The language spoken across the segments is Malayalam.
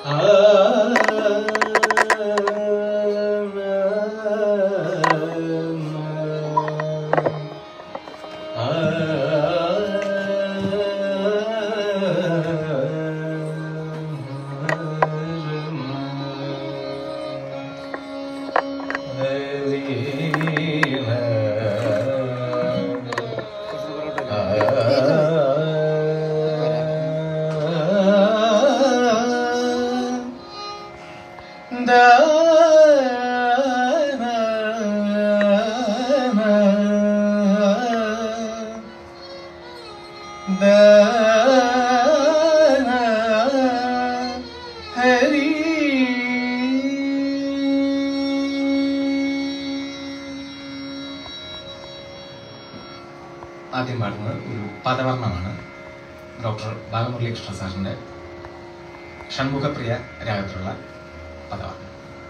ഹരി ആദ്യം പാടുന്നത് ഒരു പദവർണ്ണമാണ് ഡോക്ടർ ബാലമുരളീകൃഷ്ണ സാറിന്റെ ഷൺമുഖപ്രിയ രാഗത്തിലുള്ള പദവർണ്ണം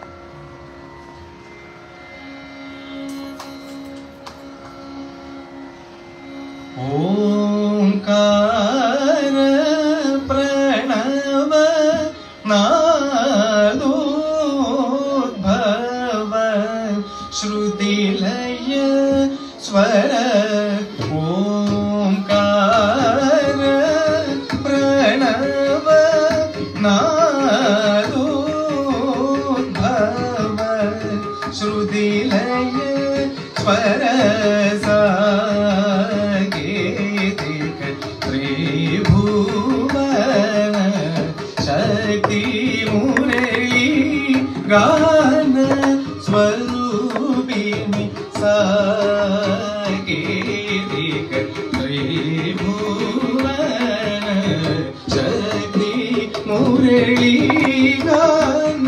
ഓംകാര പ്രണവ നാദോദ്ഭവ ശ്രുതിലയ സ്വര ഓംകാര പ്രണവ നാദോദ്ഭവ ശ്രുതിലയ സ്വര സാഗേതിക ത്രിഭുവന ശക്തി മുരളി ഗാന സ്വരൂപിണി സാഗേതിക ത്രിഭുവന ശക്തി മുരളി ഗാന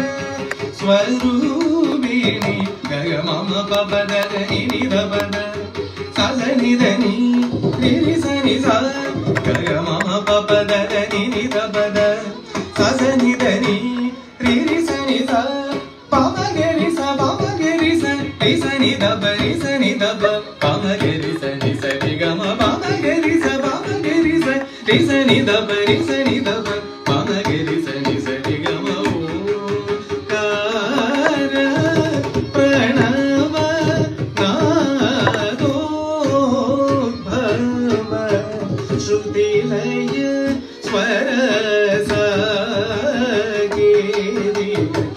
സ്വരൂപിണി ഗഗമമ പപദ നിനിദപദ സദനിദനി നിരിസനി സ ഗഗമമ പപദ നിനിദപദ സദനിദനി റിരിസനി സ പമഗരി സ പമഗരി സ റിസനി ദബ റിസനി ദബ പമഗരി സനി സരി ഗമ പമഗരി സ പമഗരി സ റിസനി ദബ റിസനി ദബ പമഗരി സനി സരി ഗമ ഓംകാര പ്രണവ നാദോദ്ഭവ ശ്രുതിലയ സ്വര സാഗേരി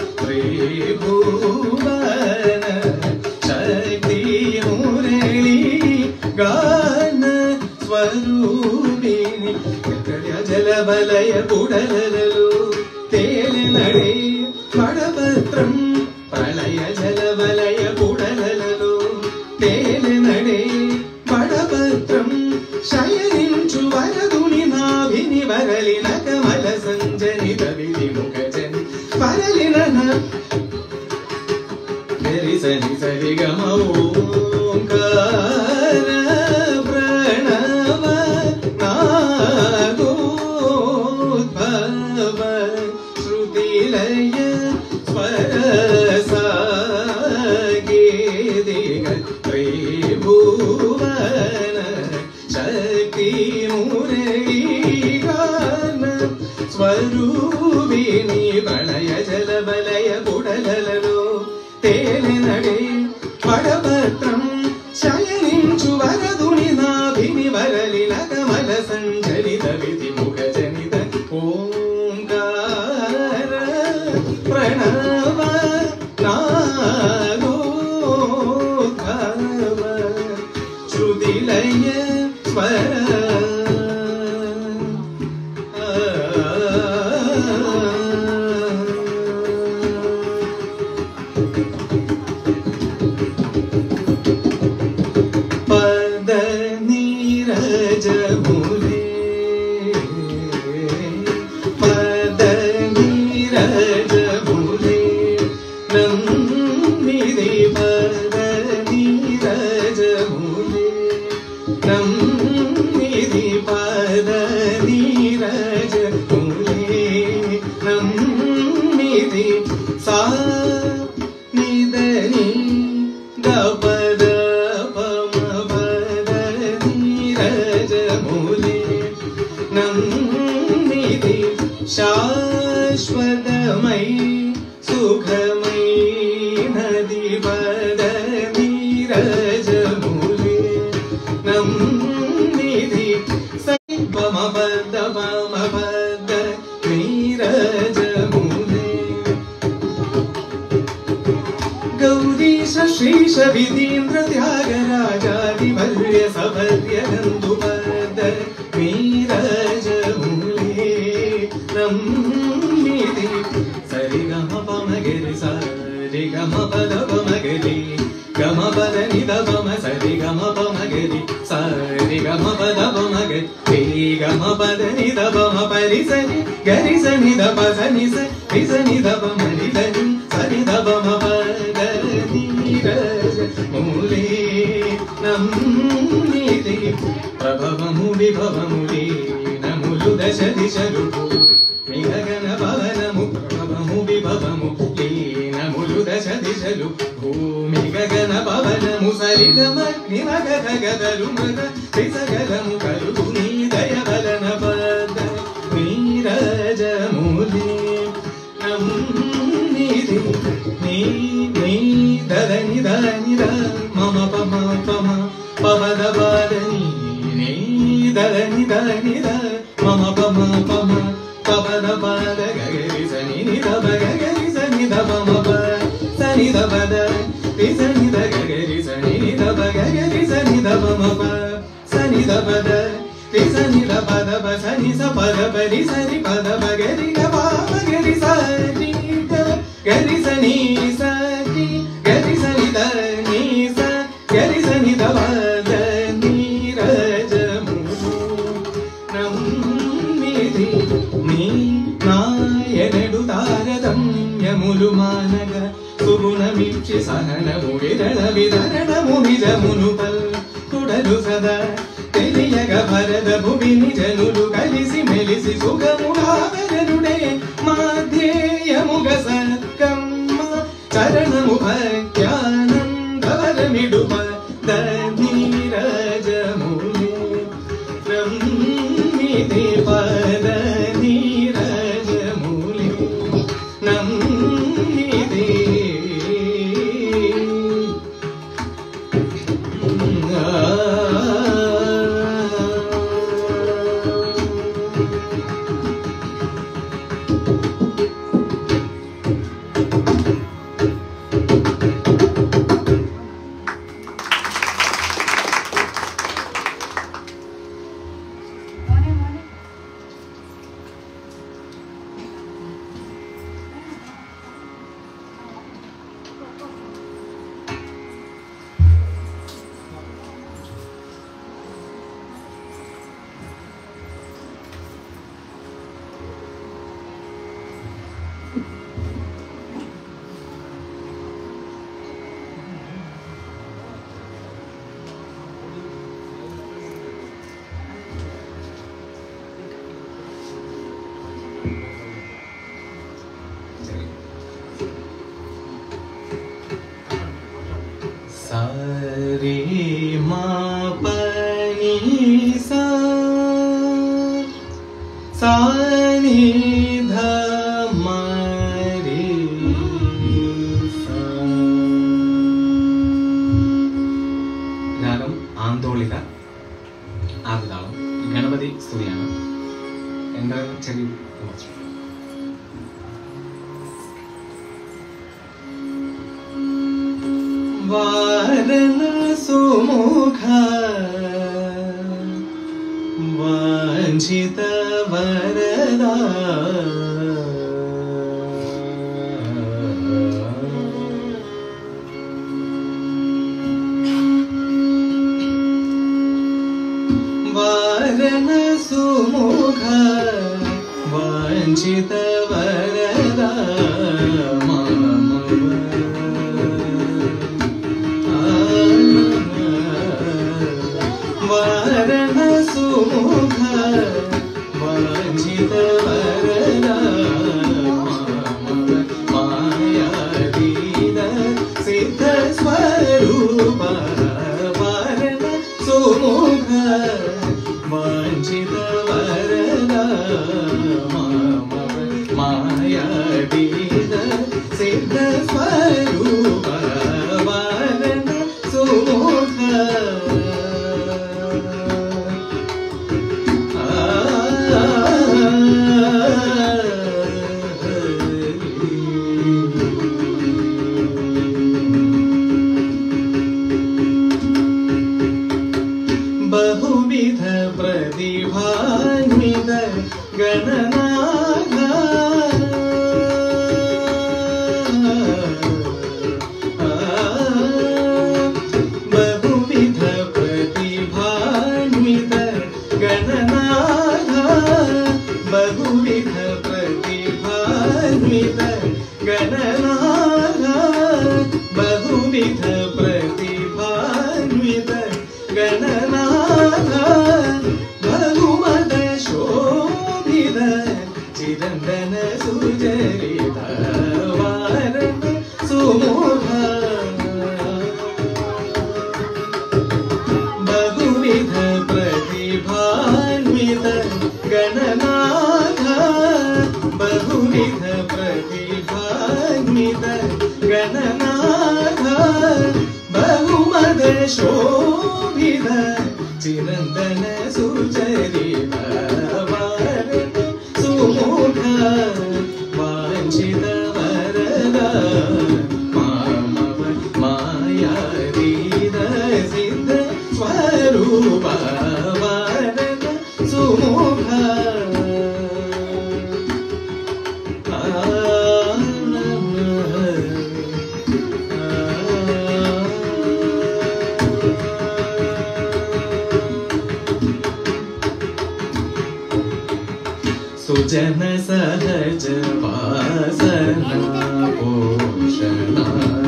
ത്രിഭുവന ശക്തി മുരളി ഗാന സ്വരൂപിണി ജലബലയ കുടലലു തേലിനടേ പടപത്രം പ്രളയ ജലവലയ കുടലലു തേലിനടേ പടപത്രം ശയനിഞ്ചു വരതുണി നാഭിനി വരലിന കമല സഞ്ജനിത വിധിമുഖജനി വരലിന ഗരി സരി സരി ഗമ ഓംകാര പ്രണവ നാദോദ്ഭവ ശ്രുതിലയ സ്വര സാഗേതിക ത്രിഭുവന ശക്തി മുരളി ഗാന സ്വരൂപിണി പ്രളയ ജലബലയ കുടലലോ തേലിനടേ പടപത്രം ശയനിഞ്ചു വരതുണി നാഭിനി വരലിന കമല സഞ്ചരിത വിധി മുഖജനിത ഓംകാര പ്രണവ നാദോദ്ഭവ ശ്രുതിലയ സ്വര പദ നീരജ മുരേ പദ നീരജ മുരേ നന്ദിതി പദ നീരജ മുരേ നന്ദിതി പദ നീരജ മുരേ നന്ദിതി സാ നിദനി ഗപദ പമ പദ നീരജ മുരേ നന്ദിതി ശാ ശാശ്വതമയി സുഖമയി നദിപദ നീരജമൂലേ നന്ദിതി സൈപമപദ പമപദ നീരജമൂലേ ഗൗരീശ ശ്രീശ വിധീന്ദ്ര ത്യാഗരാജാതിവല്യ സഭര്യ നന്ദുപദ നീരജമൂലേ നന്ദിതി സരി ഗമ പമഗരി സരി ഗമ പദ പമഗരി ഗമ പദ നിദ പമ സരി ഗമ പമഗരി സരി ഗമ പദ പമഗരി രി ഗമ പദ നിദ പമ പരി സരി ഗരി സനി ദ പ സനി സ രി സനി ദ പമ രി ധനി സനി ദ പമ പദ നീരജ മൂലേ നന്ദിതി ప్రభవము విభవములే నములు దశ దిశలు మిగగన భవనము ప్రభవము విభవము లీనములు దశ దిశలు భూమి గగన భవనము సరిగమగ్ని మగధ గదలు మగ త్రిసగలము కలుగు నీ దయ బలన పద నీరజములే నమ్మిది నీ నీ దదని దని ద మమ పమ పమ పవద బాదని నీ దని దని ద మమ పమ పమ పవద బాద గగరి సని ని ద బ గగరి సని ద పమ ప సని ద పద రి సని ద గగరి సని ని ద బ గగరి సని ద పమ ప సని ద పద రి సని ద పద ప సని స పద ప రి సని పద ప గరి గ ప మ గరి సని ద గరి సని సని గరి సని ద ని స గరి సని ద పద నీరజము నమ్మిది నీ నాయనడు తారతమ్యములు మానగ సుగుణమిచ్చి సహనము విరళ విదరణము నిజమును పల్ కుడలు సదా తెలియగ భరద భువిని జనులు కలిసి మెలిసి సుఖముగావరణుడే మాధ్యేయముగ సత్కమ్మ చరణము భక్త్యానందవరమిడు పద నీరజములే నమ్మిది పద నీరజములే నమ్మిది സാരി മാ പനി സാ സാനി ധ മരി സാ. രാഗം ആന്തോളിക ആദ്യതാളം ഗണപതി സ്തുതിയാണ് എന്താ ചെറിയ കുറച്ച് വാരണ സുമുഖ വാഞ്ചിത വരദ വാരണ സുമുഖ വാഞ്ചിത വരദ മമ വരണ സുമുഖ വാഞ്ചിത വരദ മായാതീത സിദ്ധ സ്വരൂപ വരണ സുമുഖ വാഞ്ചിത വരദ മായാതീത സിദ്ധ സ്വരൂപ വരന സുമുഖ बहुविध प्रतिभान्वित गणनाथ बहुविध प्रतिभान्वित गणनाथ बहुविध प्रतिभान्वित गणनाथ बहुविध प्रतिभान्वित गणनाथ बहुमद शोभित चिरन्दन सुचरित वारण सुमुख बहुविध प्रतिभान्वित गणनाथ बहुविध प्रतिभान्वित गणनाथ बहुमद शोभित चिरन्दन सुचरित वारण सुमुख वाञ्छित वरद मामव मायादीद सिद्ध स्वरूप वरद सुमुख सुजन सहज वासना पोषणा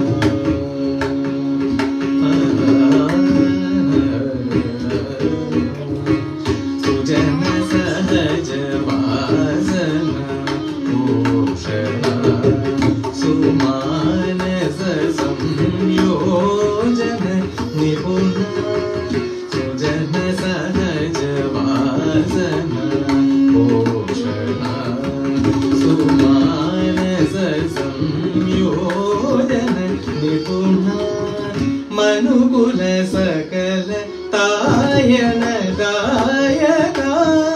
सुजन सहज वासना पोषणा सुमानस संयोजन निपुण सुजन सहज वासना पोषणा सुमानस संयोजन निपुण मनुकुल सकल तायन दायका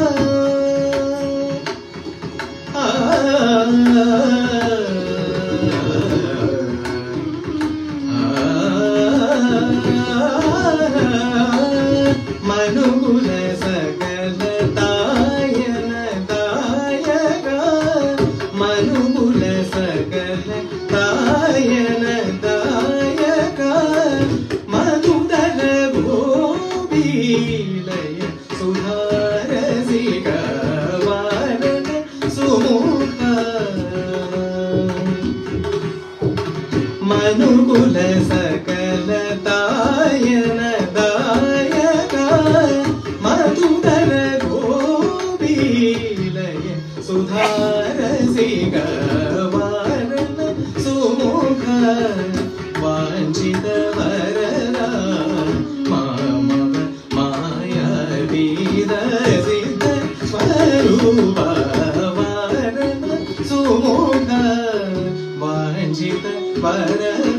മനുകുല സകല തായന ദായക മനുകുല സകല തായന ദായക മധുതര ഗോപീലയ സുധാരസിക വാരണ സുമുഖ മനുകുല സകല തായന ദായക മധുതര ഗോപീലയ സുധാരസിക വാരണ സുമുഖ വാഞ്ചിത വരദ മാമവ മായാതീത സിദ്ധ സ്വരൂപ വാരണ സുമുഖ വാഞ്ചിത വരദ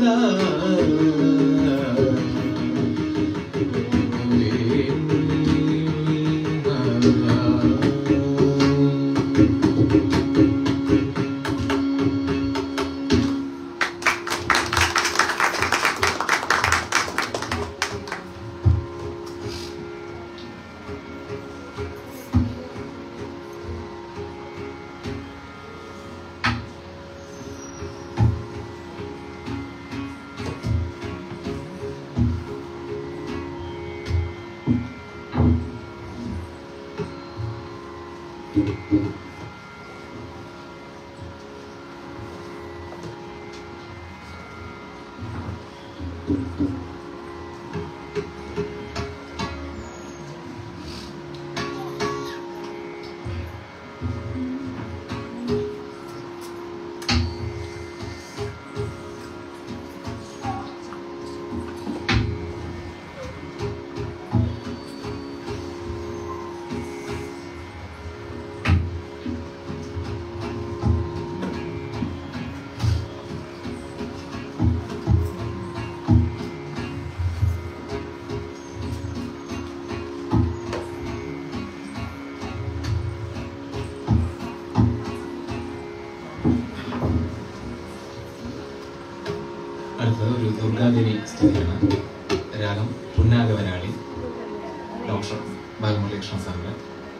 അടുത്തത് ഒരു ദുർഗാദേവി സ്തുതിയാണ് രാഗം പുന്നാഗവനാളി ഡോക്ടർ ബാലമുരളീകൃഷ്ണ സാറിന്റെ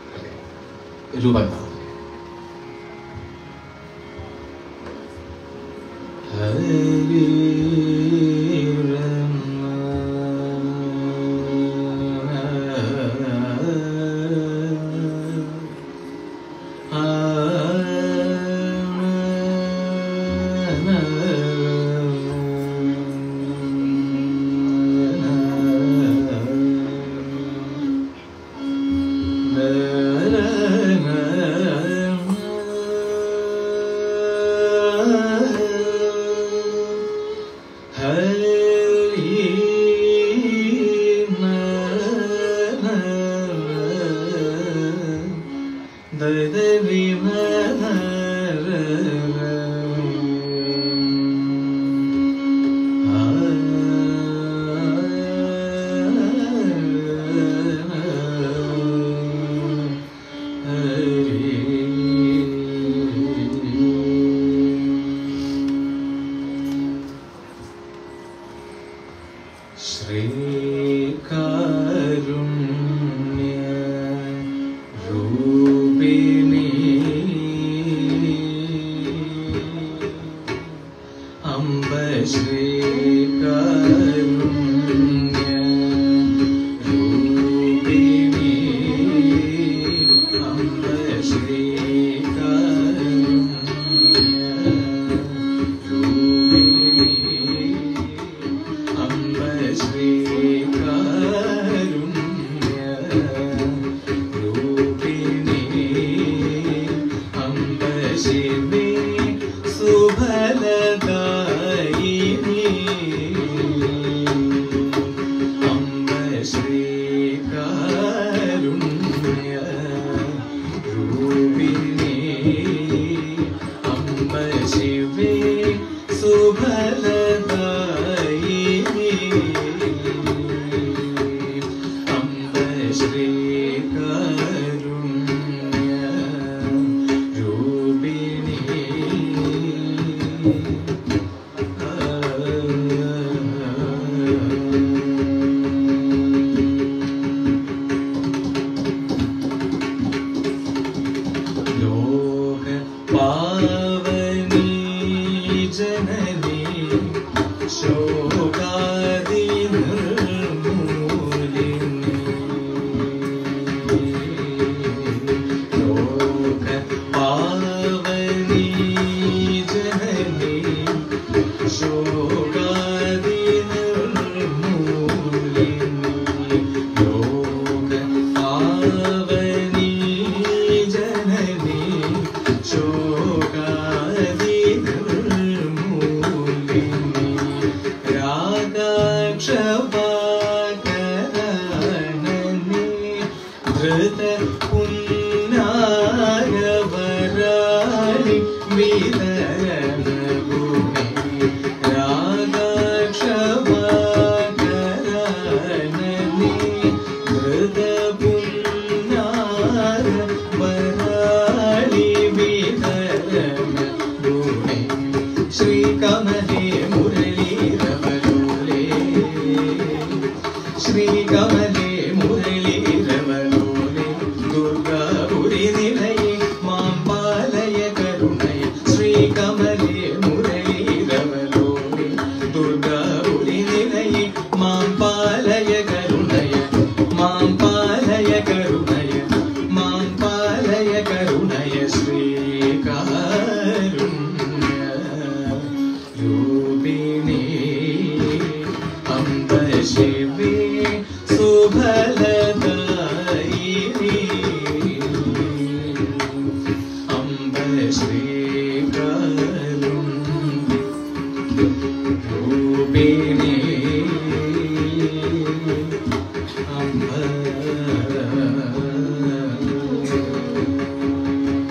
രൂപകഥ ശ്രീകാരുണ്യ രൂപിണി അംബ ശ്രീകാരുണ്യ രൂപിണി അംബ ശ്രീകാരുണ്യ രൂപിണി അംബ ശ്രീകാരുണ്യ രൂപിണി അംബ ശിവേ സുഫലദായിനി അംബ ശ്രീകാരുണ്യ രൂപിണി അംബ ശിവേ സുഫലദായിനി അംബ ശ്രീകാരുണ്യ രൂപിണി ലോക പാവനി ജനനി ശോകാദി ലോക പാവനി ജനനി ശോകാദി ലോക പാവനി ജനനി ശോകാദി രാഗക്ഷപാകരണി ധൃത പുന്നാരവരാളി വിതരണ ഭൂമി രാഗക്ഷപാകരണി ധൃത പുന്നാരവരാളി വിതരണ ഭൂമി ശ്രീകമലേ മുരളീരവലോലേ ശ്രീകമലേ മുരളീരവലോലേ ദുർഗാപുരി നിലയേ മാമ്പാലയ കരുണയ ശ്രീകമലേ മുരളീരവലോലേ ദുർഗാപുരി നിലയേ മാമ്പാലയ കരുണയ മാമ്പാലയ കരുണയ മാമ്പാലയ കരുണയ ശ്രീകാരുണ്യ രൂപിണി അംബ ശിവേ സുഫലദായിനി അംബ ശ്രീകാരുണ്യ രൂപിണി അംബ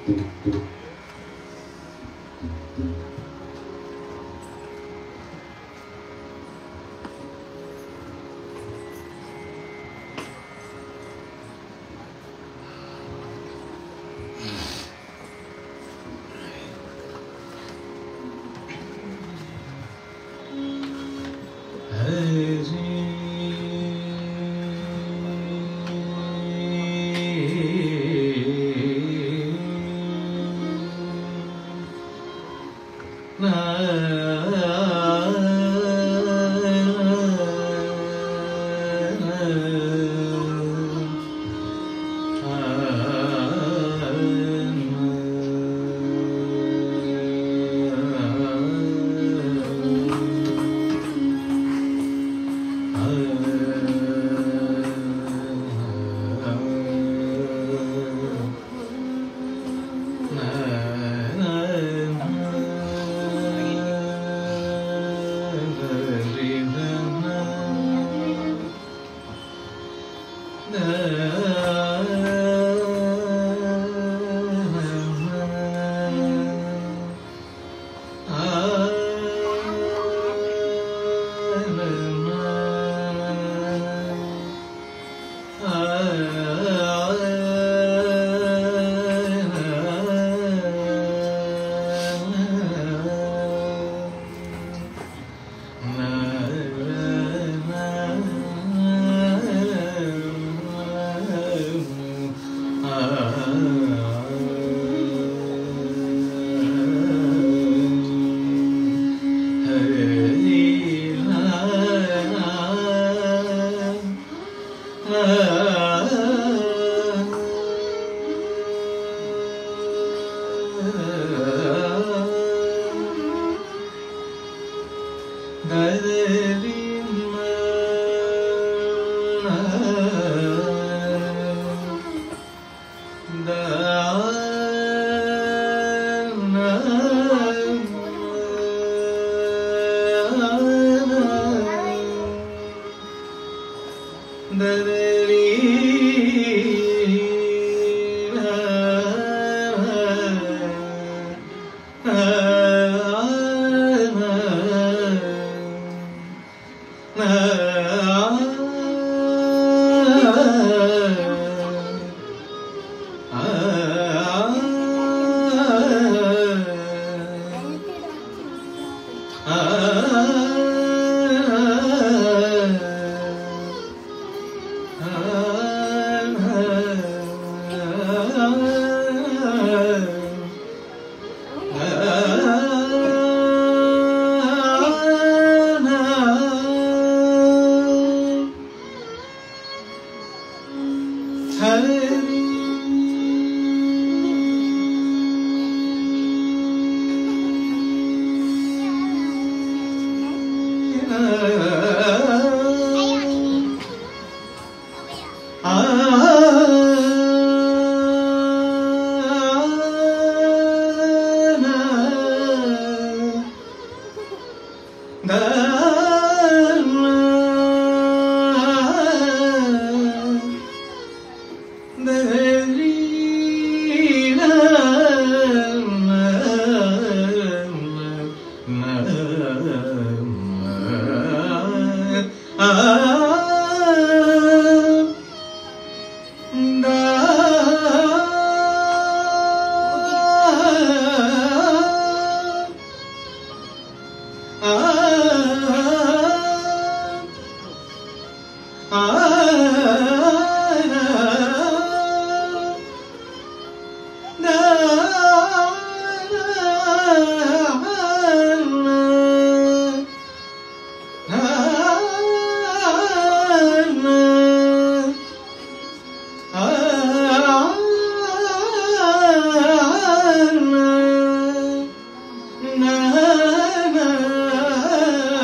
na na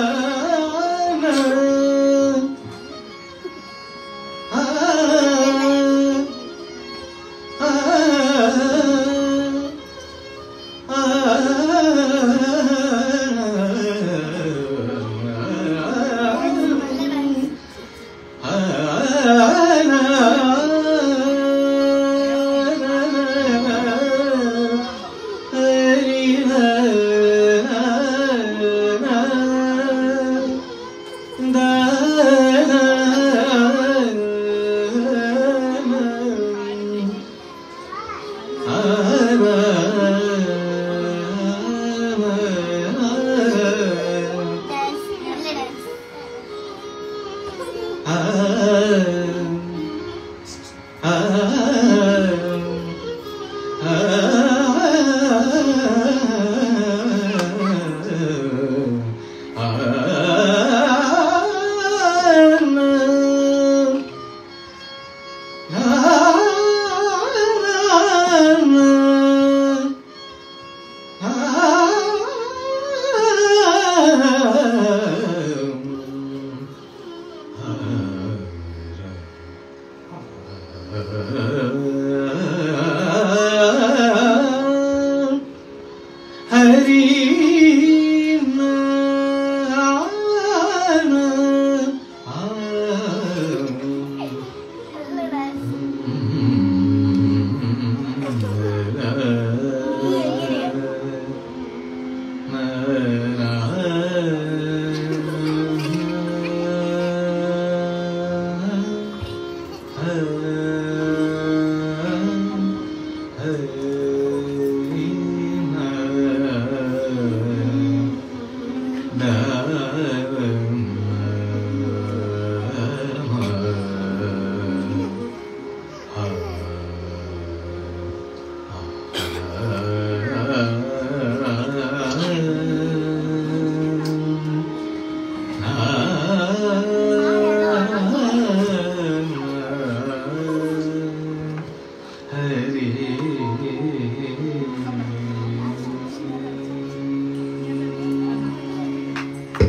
ഹരി ഹരി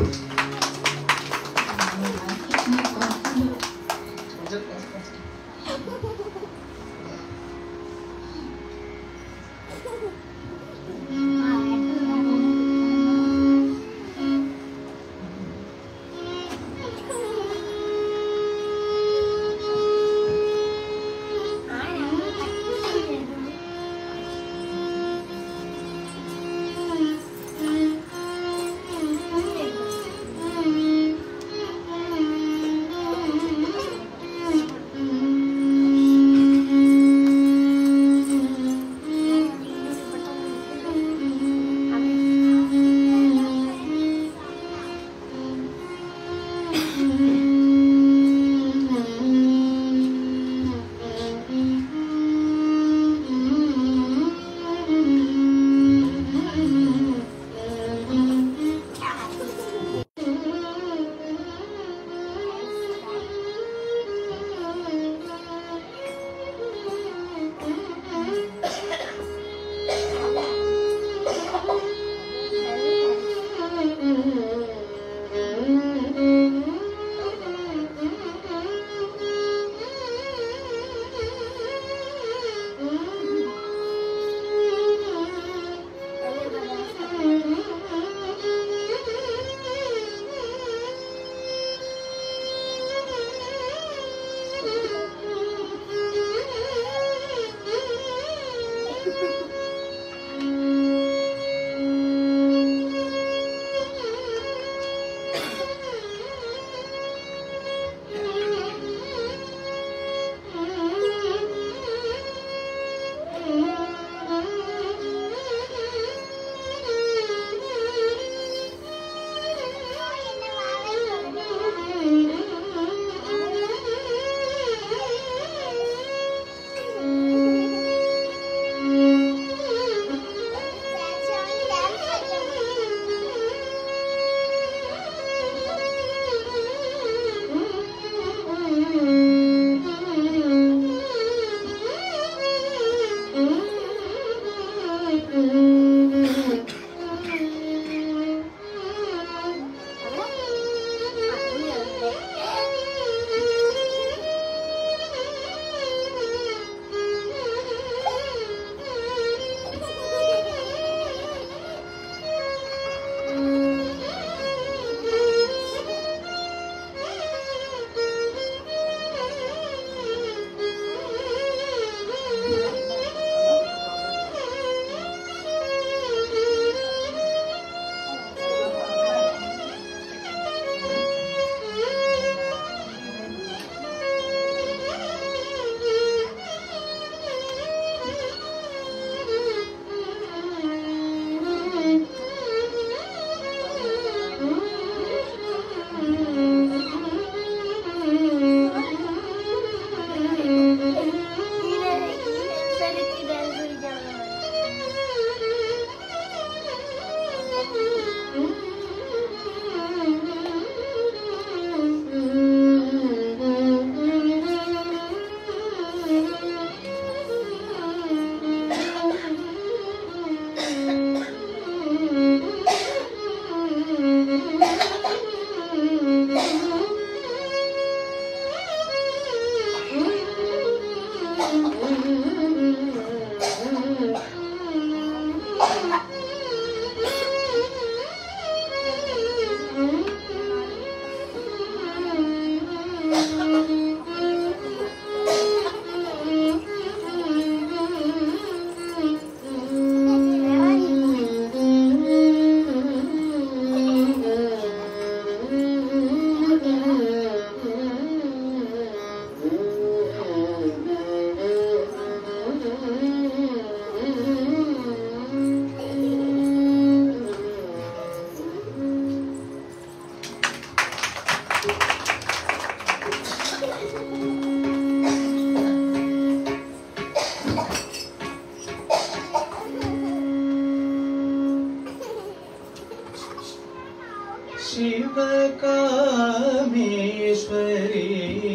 शिवकामेश्वरी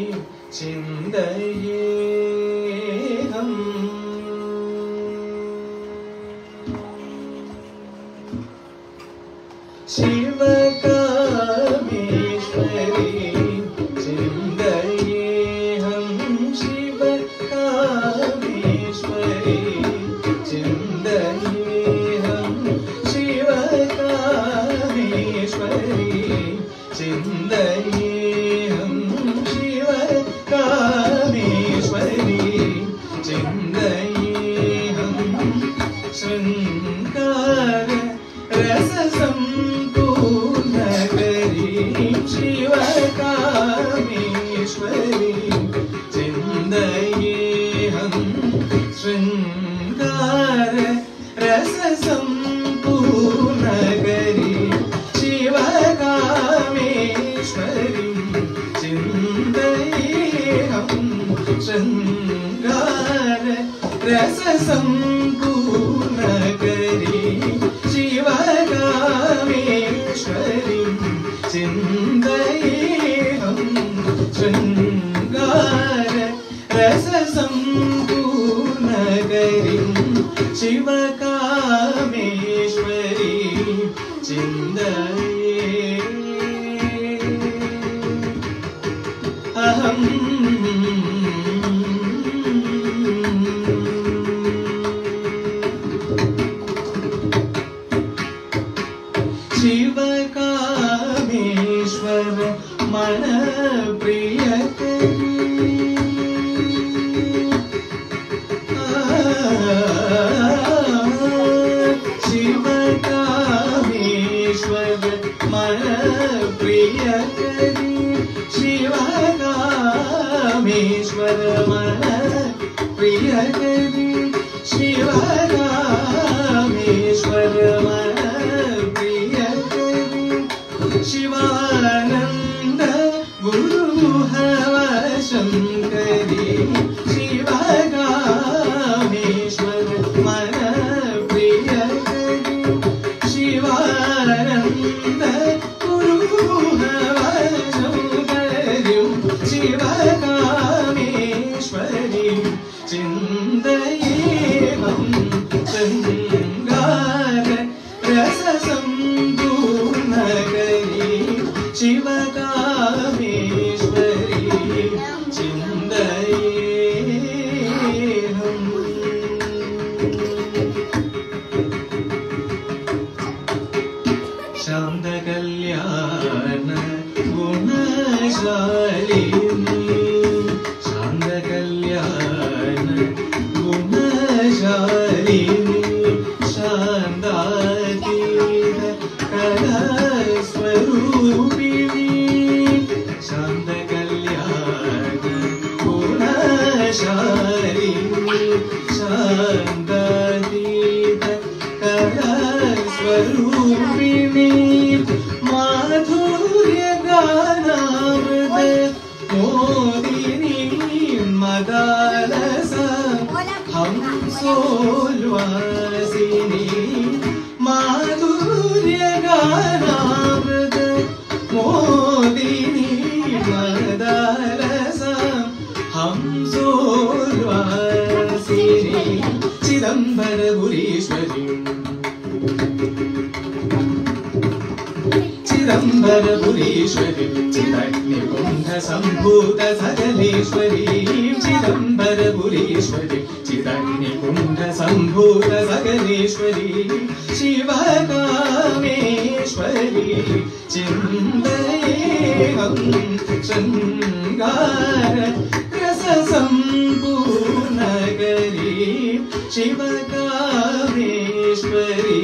चिन्तयेऽहम् शिवकामेश्वरी चिन्तयेऽहं शिवकामेश्वरी चिन्तयेऽहं शिवकामेश्वरी चिन्तयेऽहं शिवकामेश्वरी चिन्तयेऽहं शृङ्गार रससम्पूर्णकरी शिवकामेश्वरी चिन्तयेऽहं शृङ्गार रससम्पूर्णकरी शिवकामेश्वरीं चिन्तयेऽहं शृङ्गार रससम्पूर्णकरी शिवकामेश्वरीं चिन्तयेऽहं शृङ्गार रससम्पूर्णकरीं शिवकामेश्वरीं चिन्तये अहम् शिवकामेश्वर मन शिवकामेश्वर मन प्रियकरी शिवकामेश्वर मन प्रियकरी शिवकामेश्वर मन प्रियकरी शिवानन्द गुरुहव शङ्करी शिवकामेश्वर मन प्रियकरी शिवानन्द गुरुहव शङ्करीं शिवकामेश्वरीं चिन्तयेऽहं शृङ्गार रससम्पूर्णकरी शिवकामेश्वरी चिन्तयेऽहम् शान्तकल्याण गुणशालिनी शान्तकल्याण गुणशालिनी शान्तातीत कलास्वरूपिणी शान्तकल्याण गुणशालिनी शान्तातीत कलास्वरूपिणी माधुर्यगानामृत मोदिनी मदालस हंसोल्वासिनी माधुर्यगानामृत मोदिनी मदालस हंसोल्वासिनी चिदम्बरपुरीश्वरी चिदम्बरपुरीश्वरी चिदग्निकुण्ठसम्भूत सकलेश्वरी चिदम्बरपुरीश्वरी चिदग्निकुण्ठसम्भूत सकलेश्वरी शिवकामेश्वरी चिन्तयेऽहं शृङ्गार रससम्पूर्णकरी शिवकामेश्वरी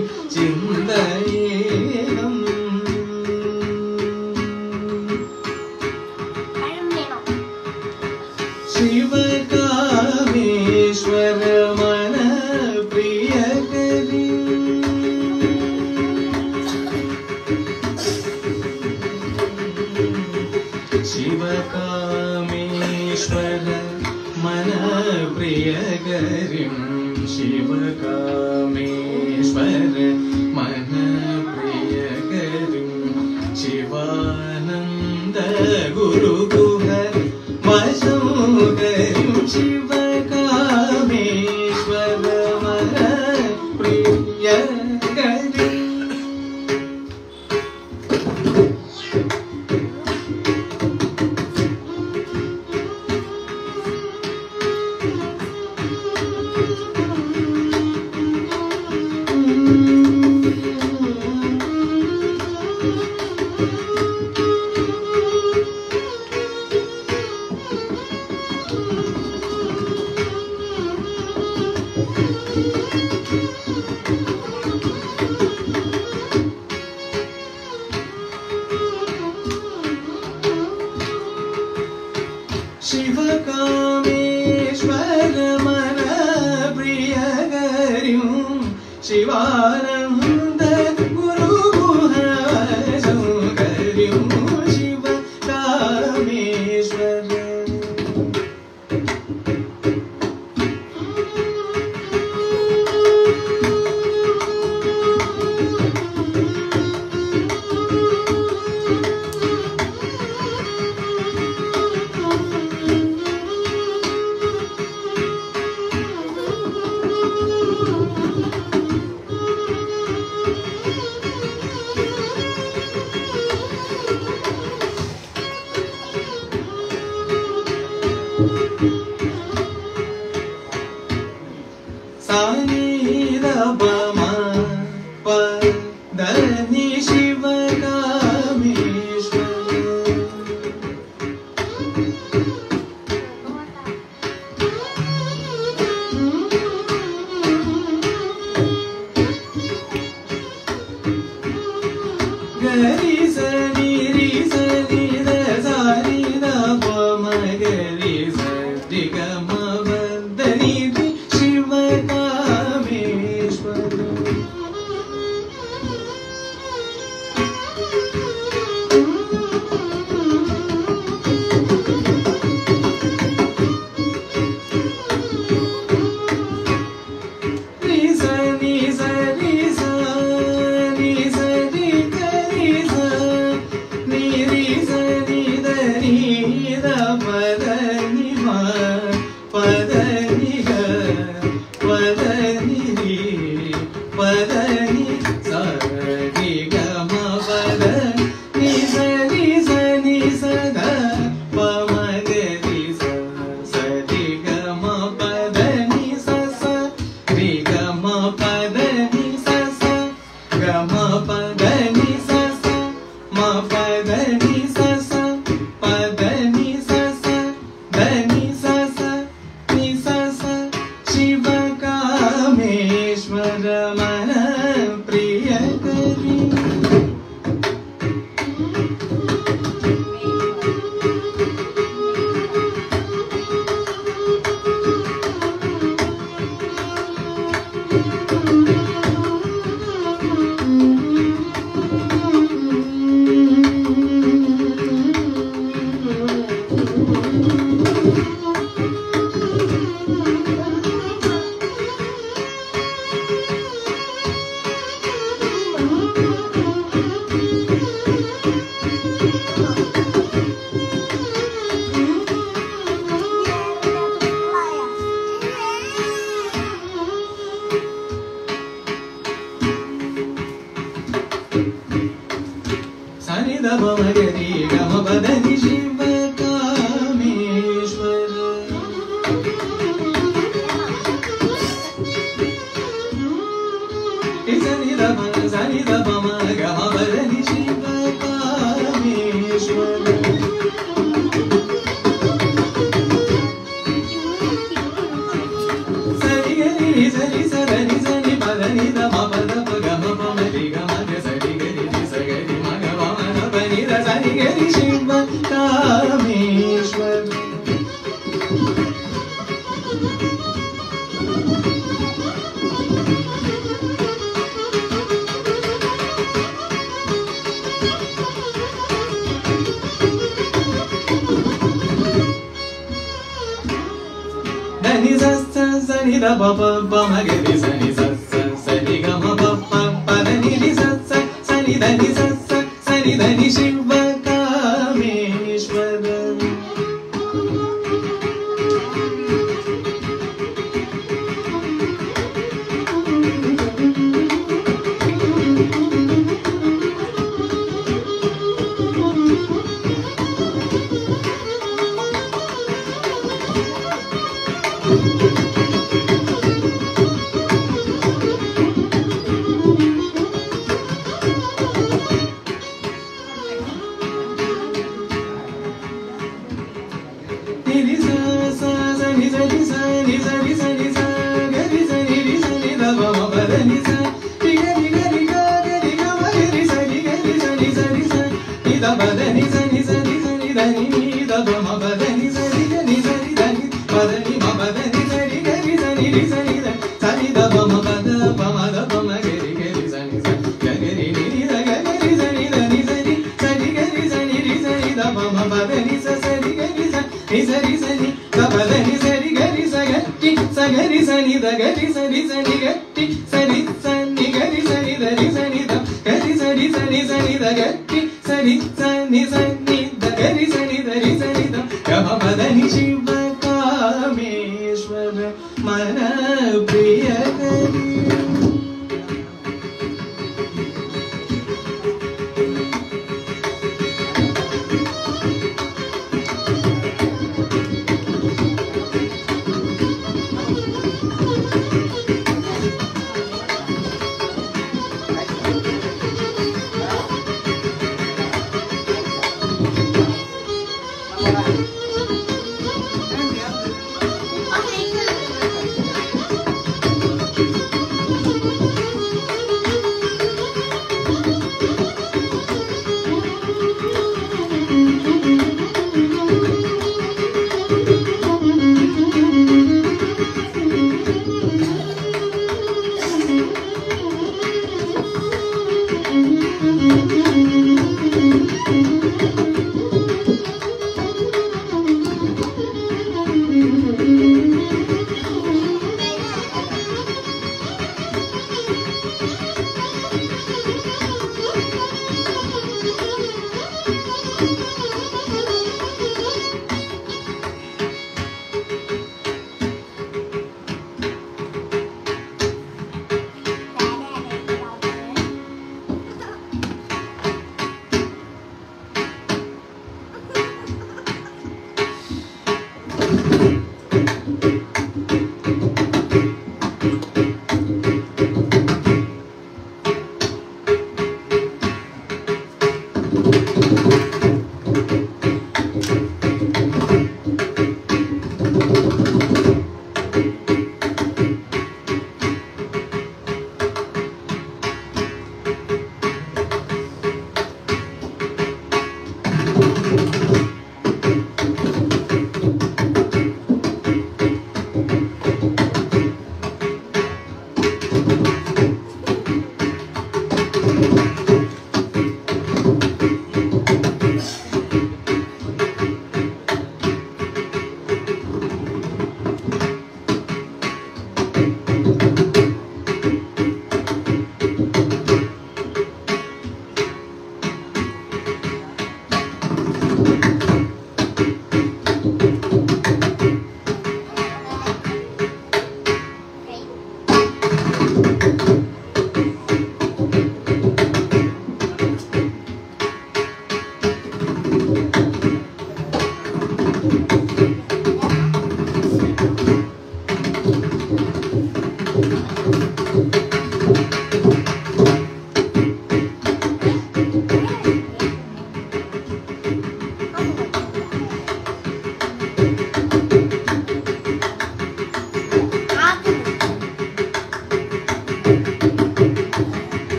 चिन्तयेऽहम् शिवकामेश्वर मन प्रियकरी शिवकामेश्वर मन प्रियकरीं शिवकामेश्वर मन प्रियकरीं ശിവകാമേശ്വരമന പ്രിയകരിയും ശിവാനന്ദ ഗുരുഹരിയും ശിവകാമേശ്വര സാനിധ പമ പദനി ശിവകാമേശ്വര ഗരി സനി രി സനി ര സാനി ര പമ ഗരി സരി ഗമ വന്ദനി രി ശിവകാമേശ്വര രി സനി സരി സ രി സരി ഗരി സ നി രി സനി ധനി ര പദ നി മ പദ നി ഗ പദ നി രി പദ നി സ രി ഗ മ പദ നി സരി സനി സദ പ മ ഗ രി സ സ രി ഗ മ പദ നി സ സ രി ഗ മ പദ നി സ സ ഗ മ പദ നി സ സ മ പദ നി സ സ പദ നി സ സ ധ നി സ സ നി സ സ ശിവകാമേശ്വര മന പ്രിയകരി സനിധ ഭവഗരി ഗമ പദനി ശിവകാമേശ്വര സനിധ ഭ സനിധ ഭമ ഗമ പദനി ശിവകാമേശ്വര സരി ഗരി സരി സരി സരി പദനി ധ മ പദ പ ഗമ പമ രി ഗമ ഗ സരി ഗരി രി സ ഗരി മ ഗ മ ന പ നി ധ സരി ഗരി ശിവകാമേശ്വര ധനി സ സ സനി ധ പ പ പ മ ഗ രി സനി സ സ സനി ഗ മ പ പ പ ധ നി രി സ സ സനി ധനി സ സ സനി ധനി ശിവകാമേശ്വര ni sa ni sa ni sa ga ni sa ni ni sa ni da ba ma ba da ni sa ri ga ri ga ri ga ga ri ga ma ri ri sa ni ga ni sa ni sa ni sa ni da ba da ni sa ni sa ni sa ni da ni ni da ba ma ba da ni sa ri ga ni sa ni da ni ba da ni ma ba da ni sa ri ga ni sa ni ri sa ni da sa ni da ba ma ba da ba ma da ba ma ga ri ga ri sa ni sa ga ga ri ni ni da ga ga ri sa ni da ni sa ni sa ni ga ri sa ni ri sa ni da ba ma ba da ni sa sa ri ga ri sa ni sa ri sa ni da ba da ni sa ri ga ri sa ga ti sa ga ri sa ni da ga ri sa ri sa ni ga ti sa ri sa ni ga ri sa ni da ri sa ni da ga ri sa ri sa ni sa ni da ga ti sa ri sa ni sa ni da ga ri sa ni da ri sa ni da ga ma ba da ni Shiva Kameshwar ಮನ ಪ್ರಿಯ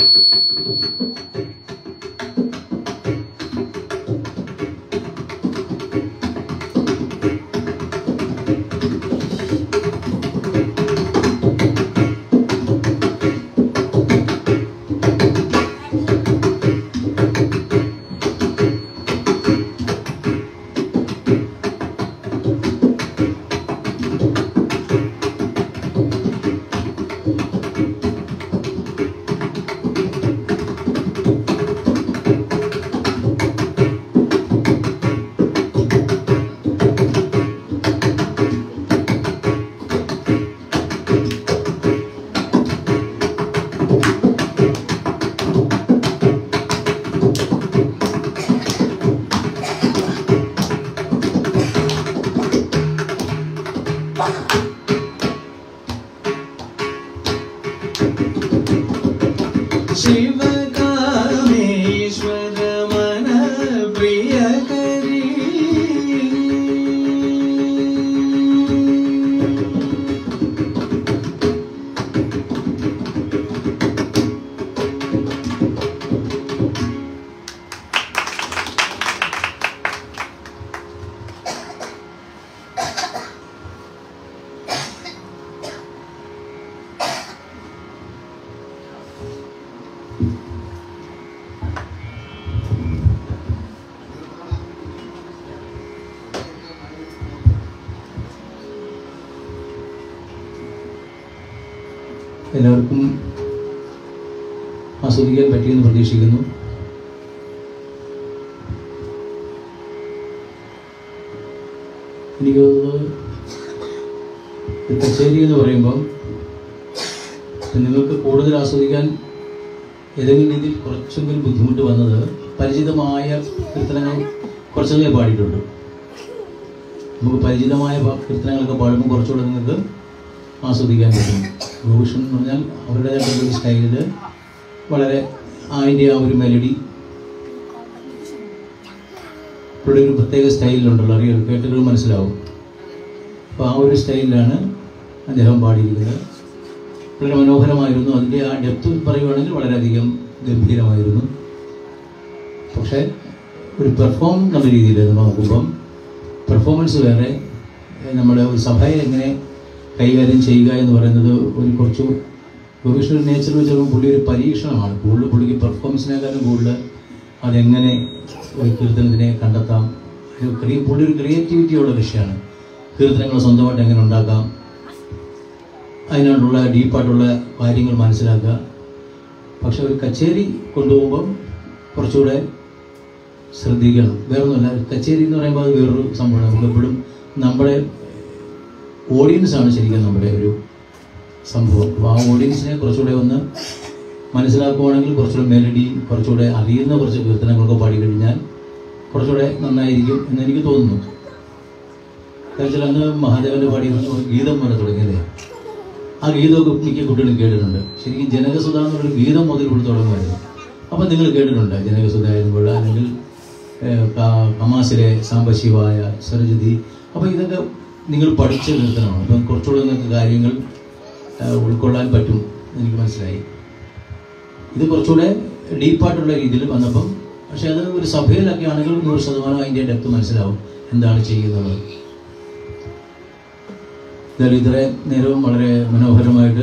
ശിവകാമേശ്വര മന പ്രിയകരീ എല്ലാവർക്കും ആസ്വദിക്കാൻ പറ്റിയെന്ന് പ്രതീക്ഷിക്കുന്നു എനിക്ക് തോന്നുന്നത് ഒരു കച്ചേരി എന്ന് പറയുമ്പം നിങ്ങൾക്ക് കൂടുതൽ ആസ്വദിക്കാൻ ഏതെങ്കിലും രീതിയിൽ കുറച്ചെങ്കിലും ബുദ്ധിമുട്ട് വന്നത് പരിചിതമായ കീർത്തനങ്ങൾ കുറച്ചെങ്കിലും പാടിയിട്ടുണ്ട് നമുക്ക് പരിചിതമായ പ- കീർത്തനങ്ങളൊക്കെ പാടുമ്പോൾ കുറച്ചുകൂടെ നിങ്ങൾക്ക് ആസ്വദിക്കാൻ പറ്റും ഭൂഷൺ എന്ന് പറഞ്ഞാൽ അവരുടേതായിട്ടുള്ള ഒരു സ്റ്റൈലിൽ വളരെ അതിൻ്റെ ആ ഒരു മെലഡി ഇവിടെ ഒരു പ്രത്യേക സ്റ്റൈലിലുണ്ടല്ലോ അറിയോ കേട്ടുകൾ മനസ്സിലാവും അപ്പോൾ ആ ഒരു സ്റ്റൈലിലാണ് അദ്ദേഹം പാടിയിരിക്കുന്നത് വളരെ മനോഹരമായിരുന്നു അതിൻ്റെ ആ ഡെപ്ത് പറയുവാണെങ്കിൽ വളരെയധികം ഗംഭീരമായിരുന്നു പക്ഷേ ഒരു പെർഫോം എന്ന രീതിയിൽ നമ്മൾ നോക്കുമ്പം പെർഫോമൻസ് വേറെ ഏഹ് നമ്മുടെ ഒരു സഭയെ എങ്ങനെ കൈകാര്യം ചെയ്യുക എന്ന് പറയുന്നത് ഒരു കുറച്ച് പ്രൊഫഷണൽ നേച്ചർ വെച്ച് നോക്കുമ്പോൾ പുള്ളി ഒരു പരീക്ഷണമാണ് കൂടുതൽ പുള്ളിക്ക് പെർഫോമൻസിനേക്കാളും കൂടുതൽ അതെങ്ങനെ ഒരു കീർത്തനത്തിനെ കണ്ടെത്താം ഒരു ക്രിയ പുള്ളി ഒരു ക്രിയേറ്റിവിറ്റിയുള്ള വിഷയമാണ് കീർത്തനങ്ങൾ സ്വന്തമായിട്ട് എങ്ങനെ ഉണ്ടാക്കാം അതിനോടുള്ള ഡീപ്പായിട്ടുള്ള കാര്യങ്ങൾ മനസ്സിലാക്കുക പക്ഷെ ഒരു കച്ചേരി കൊണ്ടുപോകുമ്പം കുറച്ചുകൂടെ ശ്രദ്ധിക്കണം വേറൊന്നുമല്ല കച്ചേരി എന്ന് പറയുമ്പോൾ അത് വേറൊരു സംഭവമാണ് നമുക്ക് എപ്പോഴും നമ്മുടെ ഓഡിയൻസ് ആണ് ശരിക്കും നമ്മുടെ ഒരു സംഭവം അപ്പോൾ ആ ഓഡിയൻസിനെ കുറച്ചുകൂടെ ഒന്ന് മനസ്സിലാക്കുവാണെങ്കിൽ കുറച്ചുകൂടെ മെലഡിയും കുറച്ചുകൂടെ അറിയുന്ന കുറച്ച് കീർത്തനങ്ങളൊക്കെ പാടി കഴിഞ്ഞാൽ കുറച്ചുകൂടെ നന്നായിരിക്കും എന്ന് എനിക്ക് തോന്നുന്നു കാരണം വെച്ചാൽ അന്ന് മഹാദേവന്റെ പാടി ഒരു ഗീതം പോലെ തുടങ്ങിയല്ലേ ആ ഗീതമൊക്കെ മിക്ക കുട്ടികളും കേട്ടിട്ടുണ്ട് ശരിക്കും ജനകസുധ എന്നുള്ളൊരു ഗീതം മുതൽ ഇവിടെ തുടങ്ങുമായിരുന്നു അപ്പം നിങ്ങൾ കേട്ടിട്ടുണ്ട് ജനകസുധ എന്നുള്ള അല്ലെങ്കിൽ ഏഹ്, ക- കമാസിലെ സാംബശിവായ സരജതി അപ്പോൾ ഇതൊക്കെ നിങ്ങൾ പഠിച്ച കീർത്തനമാണ് അപ്പം കുറച്ചുകൂടെ നിങ്ങൾക്ക് കാര്യങ്ങൾ ഏഹ്, ഉൾക്കൊള്ളാൻ പറ്റും എനിക്ക് മനസ്സിലായി ഇത് കുറച്ചുകൂടെ ഡീപ്പായിട്ടുള്ള രീതിയിൽ വന്നപ്പം പക്ഷെ അത് ഒരു സഭയിലൊക്കെ ആണെങ്കിൽ നൂറ് ശതമാനം അതിൻ്റെ ഡെപ്ത് മനസ്സിലാവും എന്താണ് ചെയ്യുന്നത് എന്തായാലും ഇത്രയും നേരവും വളരെ മനോഹരമായിട്ട്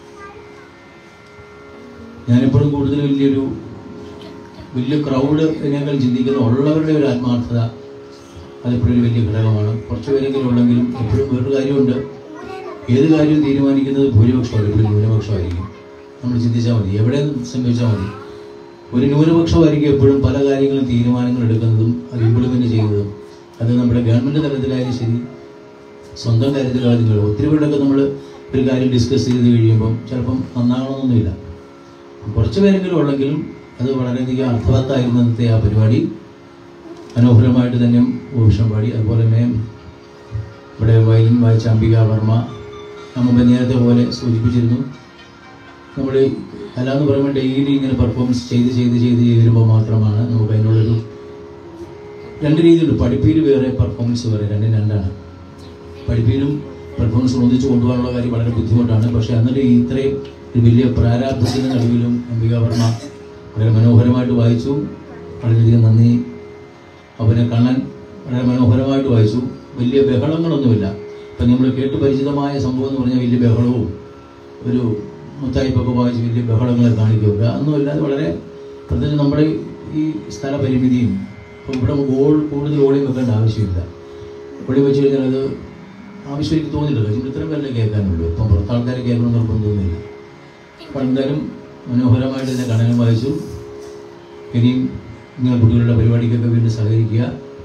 ഞാനിപ്പോഴും കൂടുതൽ വലിയൊരു വലിയ ക്രൗഡ് ഇതിനേക്കാൾ ചിന്തിക്കുന്ന ഉള്ളവരുടെ ഒരു ആത്മാർത്ഥത അതെപ്പോഴും ഒരു വലിയ ഘടകമാണ് കുറച്ച് പേരെങ്കിലും ഉള്ളെങ്കിലും എപ്പോഴും വേറൊരു കാര്യമുണ്ട് ഏത് കാര്യവും തീരുമാനിക്കുന്നത് ഭൂരിപക്ഷമല്ല എപ്പോഴും ന്യൂനപക്ഷമായിരിക്കും നമ്മൾ ചിന്തിച്ചാൽ മതി എവിടെ സംഭവിച്ചാൽ മതി ഒരു ന്യൂനപക്ഷമായിരിക്കും എപ്പോഴും പല കാര്യങ്ങളും തീരുമാനങ്ങൾ എടുക്കുന്നതും അത് ഇംപ്ലിമെന്റ് ചെയ്യുന്നതും അത് നമ്മുടെ ഗവൺമെന്റ് തലത്തിലായാലും ശരി സ്വന്തം കാര്യത്തിലായാലും ശരി ഒത്തിരി പേരൊക്കെ നമ്മൾ ഒരു കാര്യം ഡിസ്കസ് ചെയ്ത് കഴിയുമ്പം ചിലപ്പം നന്നാകണമെന്നൊന്നുമില്ല കുറച്ച് പേരെങ്കിലും ഉള്ളെങ്കിലും അത് വളരെയധികം അർത്ഥവത്തായിരുന്നു ഇന്നത്തെ ആ പരിപാടി മനോഹരമായിട്ട് തന്നെ ഭൂഷണം പാടി അതുപോലെ തന്നെ ഇവിടെ വയലിൻ വായിച്ച അംബിക വർമ്മ നമ്മൾ നേരത്തെ പോലെ സൂചിപ്പിച്ചിരുന്നു നമ്മൾ കല എന്ന് പറയുമ്പോൾ ഡെയിലി ഇങ്ങനെ പെർഫോമൻസ് ചെയ്ത് ചെയ്ത് ചെയ്ത് ചെയ്ത് വരുമ്പോൾ മാത്രമാണ് നമുക്ക് അതിനുള്ളൊരു രണ്ട് രീതിയിലുണ്ട് പഠിപ്പീര് വേറെ പെർഫോമൻസ് വേറെ രണ്ടും രണ്ടാണ് പഠിപ്പീരും പെർഫോമൻസ് ഒന്നിച്ച് കൊണ്ടുപോകാനുള്ള കാര്യം വളരെ ബുദ്ധിമുട്ടാണ് പക്ഷേ എന്നിട്ട് ഈ ഇത്രയും ഒരു വലിയ പ്രാരാബ്ധത്തിൻ്റെ നടുവിലും അംബികാവർമ്മ വളരെ മനോഹരമായിട്ട് വായിച്ചു വളരെയധികം നന്ദി അവനെ കണ്ണൻ വളരെ മനോഹരമായിട്ട് വായിച്ചു വലിയ ബഹളങ്ങളൊന്നുമില്ല ഇപ്പം നമ്മൾ കേട്ട് പരിചിതമായ സംഭവം എന്ന് പറഞ്ഞാൽ വലിയ ബഹളവും ഒരു മുത്തായിപ്പൊക്കെ വായിച്ച് വലിയ ബഹളങ്ങളെ കാണിക്കുക അതൊന്നുമില്ലാതെ വളരെ പ്രത്യേകിച്ച് നമ്മുടെ ഈ സ്ഥലപരിമിതിയും ഇപ്പം ഇവിടെ ഗോൾ കൂടുതൽ ഓടി വെക്കേണ്ട ആവശ്യമില്ല ഓടി വെച്ച് കഴിഞ്ഞാൽ അത് ആവശ്യം എനിക്ക് തോന്നിയിട്ടില്ല പക്ഷേ ഇത്രയും പേരല്ലേ കേൾക്കാനുള്ളൂ ഇപ്പം പുറത്ത് ആൾക്കാരെ കേൾക്കണം നിർബന്ധമൊന്നുമില്ല അപ്പം എന്തായാലും മനോഹരമായിട്ട് തന്നെ കണനം വായിച്ചു ഇനിയും നിങ്ങൾ കുട്ടികളുടെ പരിപാടിക്കൊക്കെ വീണ്ടും സഹകരിക്കുക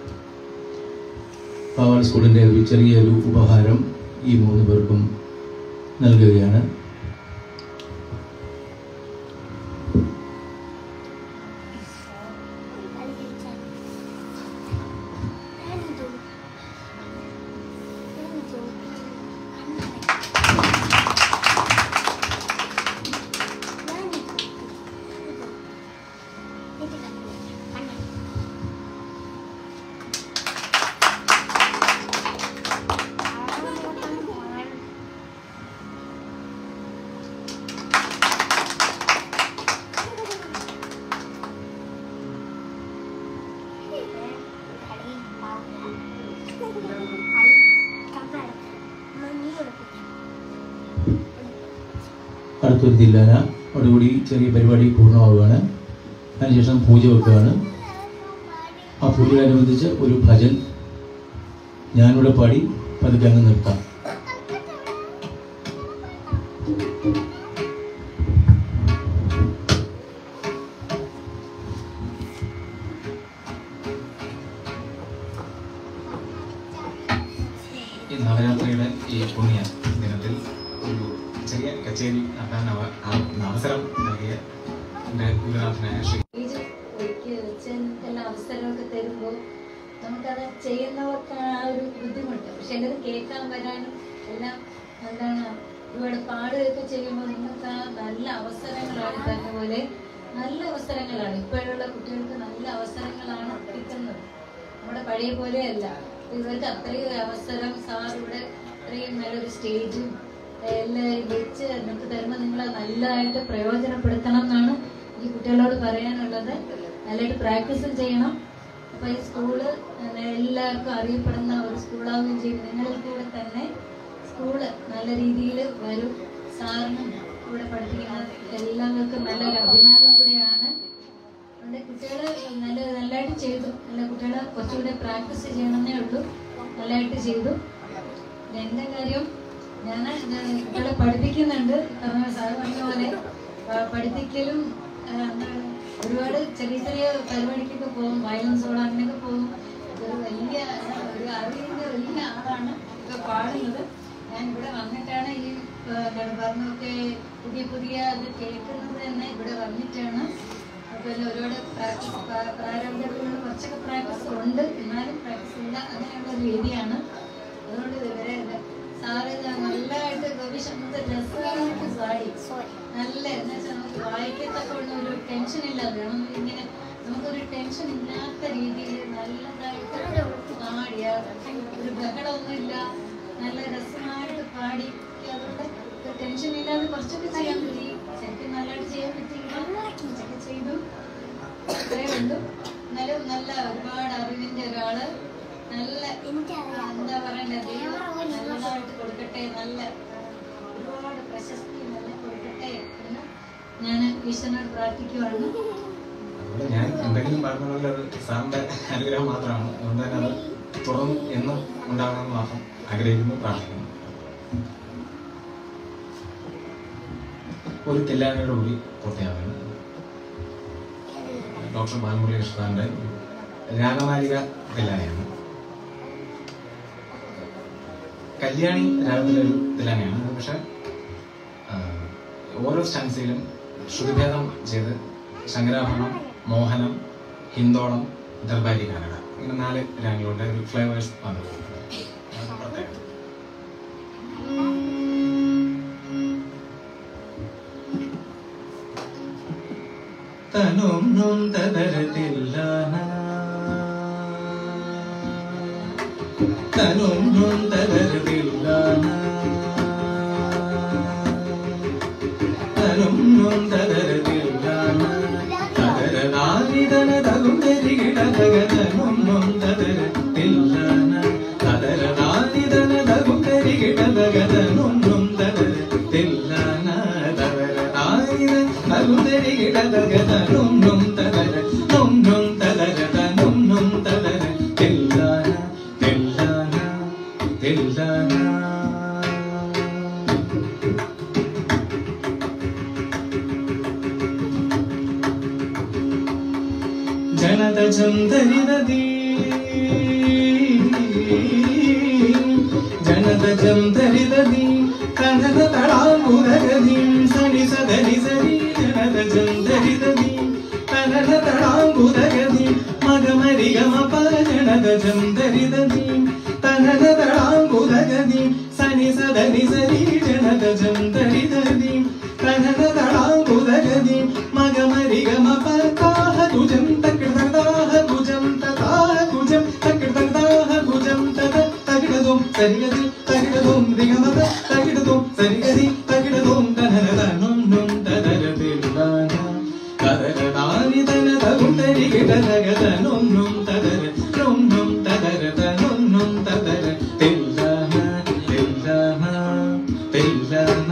പാവാൾ സ്കൂളിൻ്റെ ഒരു ചെറിയൊരു ഉപഹാരം ഈ മൂന്ന് പേർക്കും നൽകുകയാണ് അടുത്തൊരു ജില്ലാന അതോടുകൂടി ചെറിയ പരിപാടി പൂർണ്ണമാവുകയാണ് അതിനുശേഷം പൂജ വെക്കുകയാണ് ആ പൂജയോടനുബന്ധിച്ച് ഒരു ഭജൻ ഞാനിവിടെ പാടി പതുക്കെ അങ്ങ് നിർത്താം ഈ നവരാത്രിയുടെ ഈ പുണ്യ ദിനത്തിൽ ഒരു ചെറിയ കച്ചേരി നടത്താൻ അവ- ആ- അവസരം നൽകിയ എൻ്റെ ഗുരുനാഥനായ ശ്രീ സ്റ്റേജ് ഒരുക്കി വെച്ച് എല്ലാ അവസരമൊക്കെ തരുമ്പോൾ നമുക്കത് ചെയ്യുന്നവർക്ക് ആ ഒരു ബുദ്ധിമുട്ട് പക്ഷെ എന്നത് കേൾക്കാൻ വരാനും എല്ലാം എന്താണ് ഒരുപാട് പാടുകയൊക്കെ ചെയ്യുമ്പോൾ നിങ്ങൾക്ക് ആ നല്ല അവസരങ്ങളാണ് പറഞ്ഞ പോലെ നല്ല അവസരങ്ങളാണ് ഇപ്പോഴുള്ള കുട്ടികൾക്ക് നല്ല അവസരങ്ങളാണ് കിട്ടുന്നത് നമ്മുടെ പഴയ പോലെയല്ല ഇവർക്ക് അത്രയും ഒരു അവസരം സാർ ഇവിടെ ഇത്രയും നല്ലൊരു സ്റ്റേജും എല്ലാവരും വെച്ച് നമുക്ക് തരുമ്പോൾ നിങ്ങൾ നല്ലതായിട്ട് പ്രയോജനപ്പെടുത്തണം എന്നാണ് ഈ കുട്ടികളോട് പറയാനുള്ളത് നല്ലതായിട്ട് പ്രാക്ടീസും ചെയ്യണം അപ്പൊ ഈ സ്കൂള് എല്ലാവർക്കും അറിയപ്പെടുന്ന ഒരു സ്കൂളാവുകയും ചെയ്യും നിങ്ങളിൽ കൂടെ തന്നെ സ്കൂള് നല്ല രീതിയിൽ വരും സാറിനും ഇവിടെ പഠിപ്പിക്കുന്ന എല്ലാവർക്കും നല്ലൊരു അഭിമാനം കൂടിയാണ് അതുകൊണ്ട് കുട്ടികൾ നല്ല നല്ലതായിട്ട് ചെയ്തു നല്ല കുട്ടികൾ കുറച്ചുകൂടെ പ്രാക്ടീസ് ചെയ്യണമെന്നേ ഉള്ളൂ നല്ലതായിട്ട് ചെയ്തു പിന്നെ എൻ്റെ കാര്യം ഞാൻ കുട്ടികളെ പഠിപ്പിക്കുന്നുണ്ട് പറഞ്ഞ സാറ് പറഞ്ഞ പോലെ പ- പഠിപ്പിക്കലും ആ, എന്താണ് ഒരുപാട് ചെറിയ ചെറിയ പരിപാടിക്കൊക്കെ പോകും വയലൻസോട് അങ്ങനെയൊക്കെ പോകും ഒരു വലിയ ഒരു അറിവിന്റെ വലിയ ആളാണ് ഇപ്പൊ പാടുന്നത് ഞാൻ ഇവിടെ വന്നിട്ടാണ് ഈ ആ, എന്താണ് പറഞ്ഞൊക്കെ പുതിയ പുതിയ ഇത് കേൾക്കുന്നത് തന്നെ ഇവിടെ വന്നിട്ടാണ് അപ്പൊ ഇതിൽ ഒരുപാട് പ്രാക്ടീസ് പ്രാരംഭത്തിലുള്ള കുറച്ചൊക്കെ പ്രാക്ടീസ് ഉണ്ട് എന്നാലും പ്രാക്ടീസ് ഇല്ല അങ്ങനെയുള്ള ഒരു രീതിയാണ് അതുകൊണ്ട് ഇവരെ സാറ് നല്ലതായിട്ട് ഗോപിശബ്ദ രസമായിട്ട് പാടി നല്ല എന്ന് വെച്ചാൽ നമുക്ക് വായിക്കത്തക്കൊണ്ട് ഒരു ടെൻഷൻ ഇല്ലാതെ വേണം ഇങ്ങനെ നമുക്കൊരു ടെൻഷൻ ഇല്ലാത്ത രീതിയിൽ നല്ലതായിട്ട് പാടിയ ഒരു ബഹളമൊന്നുമില്ല നല്ല രസമായിട്ട് പാടി അതുകൊണ്ട് ഒരു ടെൻഷൻ ഇല്ലാതെ കുറച്ചൊക്കെ ചെയ്യാൻ പറ്റി ശരിക്കും നല്ലതായിട്ട് ചെയ്യാൻ പറ്റിയില്ല കുറച്ചൊക്കെ ചെയ്തു അത്രേ ഉള്ളൂ എന്നാലും നല്ല ഒരുപാട് അറിവിന്റെ ഒരാള് നല്ല എന്താ പറയണ്ടേ ദൈവം നല്ലതായിട്ട് കൊടുക്കട്ടെ നല്ല ഒരുപാട് പ്രശസ്തി നല്ല കൊടുക്കട്ടെ എന്ന് ഞാൻ ഈശ്വരനോട് പ്രാർത്ഥിക്കുവാണ് അതുകൊണ്ട് ഞാൻ എന്തെങ്കിലും പറഞ്ഞുണ്ടെങ്കിൽ അത് സാറിന്റെ അനുഗ്രഹം മാത്രമാണ് അതുകൊണ്ട് തന്നെ അത് തുടർന്നും എന്നും ഉണ്ടാകണമെന്ന് മാത്രം ആഗ്രഹിക്കുന്നു പ്രാർത്ഥിക്കുന്നു ഒരു തെല്ലാനയുടെ കൂടി പൂർത്തിയാവുകയാണ് ഡോക്ടർ ബാലമുരളി കൃഷ്ണന്റെ രാഗമാലിക തെല്ലാനയാണ് കല്യാണി രാഗത്തിലൊരു തെല്ലാനയാണ് പക്ഷെ ഓരോ സ്റ്റാൻസിലും ശ്രുതിഭേദം ചെയ്ത് ശങ്കരാഭരണം മോഹനം ഹിന്ദോളം ദർബാരി കന്നഡ ഇങ്ങനെ നാല് രാഗങ്ങളുടെ ഒരു ഫ്ലേവേഴ്സ് വന്നു അതാണ് പ്രത്യേകത തനൊന്നും തതരത്തില്ല തനൊന്നും തതരത്തില്ല നും തദര തില്ലാന തദര ദാനിദന തകും തരികിട തകത നും നും തദര തില്ലാന തദര ദാനിദന തകും തരികിട തകത നും നും തദര തില്ലാന തദര ദാനിദ തകും തരികിട തകത നും നും തദര നും നും തദര നും നും തദര തില്ലാന തില്ലാന തില്ലാന ಜನದ ಚಂದರಿನದಿ ಜನದ ಚಂದರಿನದಿ ಕನದ ತಳಾಂಬುದಗದಿ ಸನಿಸ ಧರಿಸದಿ ಜನದ ಚಂದರಿನದಿ ಕನದ ತಳಾಂಬುದಗದಿ ಮಗ ಮರಿ ಗಮಪ ಜನದ ಚಂದರಿನದಿ ತನದ ತಳಾಂಬುದಗದಿ ಸನಿಸ ಧರಿಸದಿ ಜನದ ಚಂದರಿನದಿ ಕನದ ತಳಾಂಬುದಗದಿ ಮಗ ಮರಿ ಗಮಪ ತಾಹ ತುಜಂ ತಕೃತದಾಹ ಭುಜಂ ತದಾಹ ಭುಜಂ ತಕೃತದಾಹ ಭುಜಂ ತದ ತಗಿಡದುಂ ಸರಿಗದಿ ತಗಿಡದುಂ ದಿಗಮದ ತಗಿಡದುಂ ಸರಿಗದಿ ತಗಿಡದುಂ ತನನದ ನುಂ ನುಂ ತದರ ತಿಲ್ಲಾನ ತದರ ದಾನಿ ತನದ ಗುಂಡರಿಗಿಡ ತಗದ ನುಂ ನುಂ ತದರ ನುಂ ನುಂ ತದರ ತ ನುಂ ನುಂ ತದರ ತಿಲ್ಲಾನ ತಿಲ್ಲಾನ ತಿಲ್ಲಾನ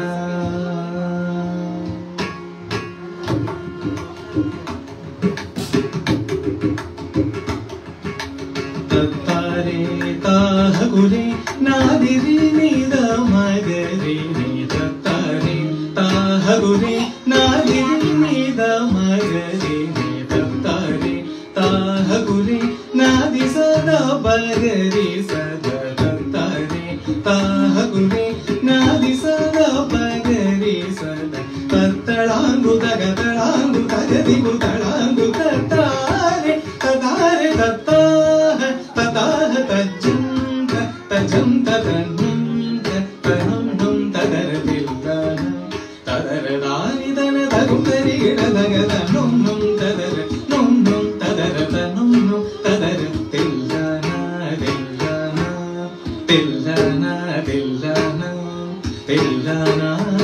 ತತ್ತಾರೆ ತಾಹ ಗುರೆ ನಾದಿರಿ ನೀದ ಮಗರಿ ನೀ ತತ್ತಾರೆ ತಾಹ ಗುರೆ ನಾದಿರಿ ನೀದ ಮಗರಿ ನೀ ತತ್ತಾರೆ ತಾಹ ಗುರೆ ನಾದಿ ಸದಾ ಬಗರಿ ಸದ ತತ್ತಾರೆ ತಾಹ ಗುರೆ ನಾದಿ ಸದಾ ಬಗರಿ ಸದ ತತ್ತಳಾಂಗು ತಗ ತಳಾಂಗು ತಗದಿಗು ತಳಾಂಗು ತತ್ತಾರೆ ತದಾರೆ ತತ್ತಾಹ ತದಾಹ ತಜ್ಜಂತ ತಜಂತ ತನ್ನುಂತ ತನುಂ ತದರ ತಿಲ್ಲಾನ ತದರ ದಾನಿದನ ತಗುಂ ತರಿಗಿಡ ತಗದ ನುಂ ನುಂ ತದರ ನುಂ ನುಂ ತದರ ತನುಂ ನುಂ ತದರ ತಿಲ್ಲಾನ ತಿಲ್ಲಾನ ತಿಲ್ಲಾನ ತಿಲ್ಲಾನ ತಿಲ್ಲಾನ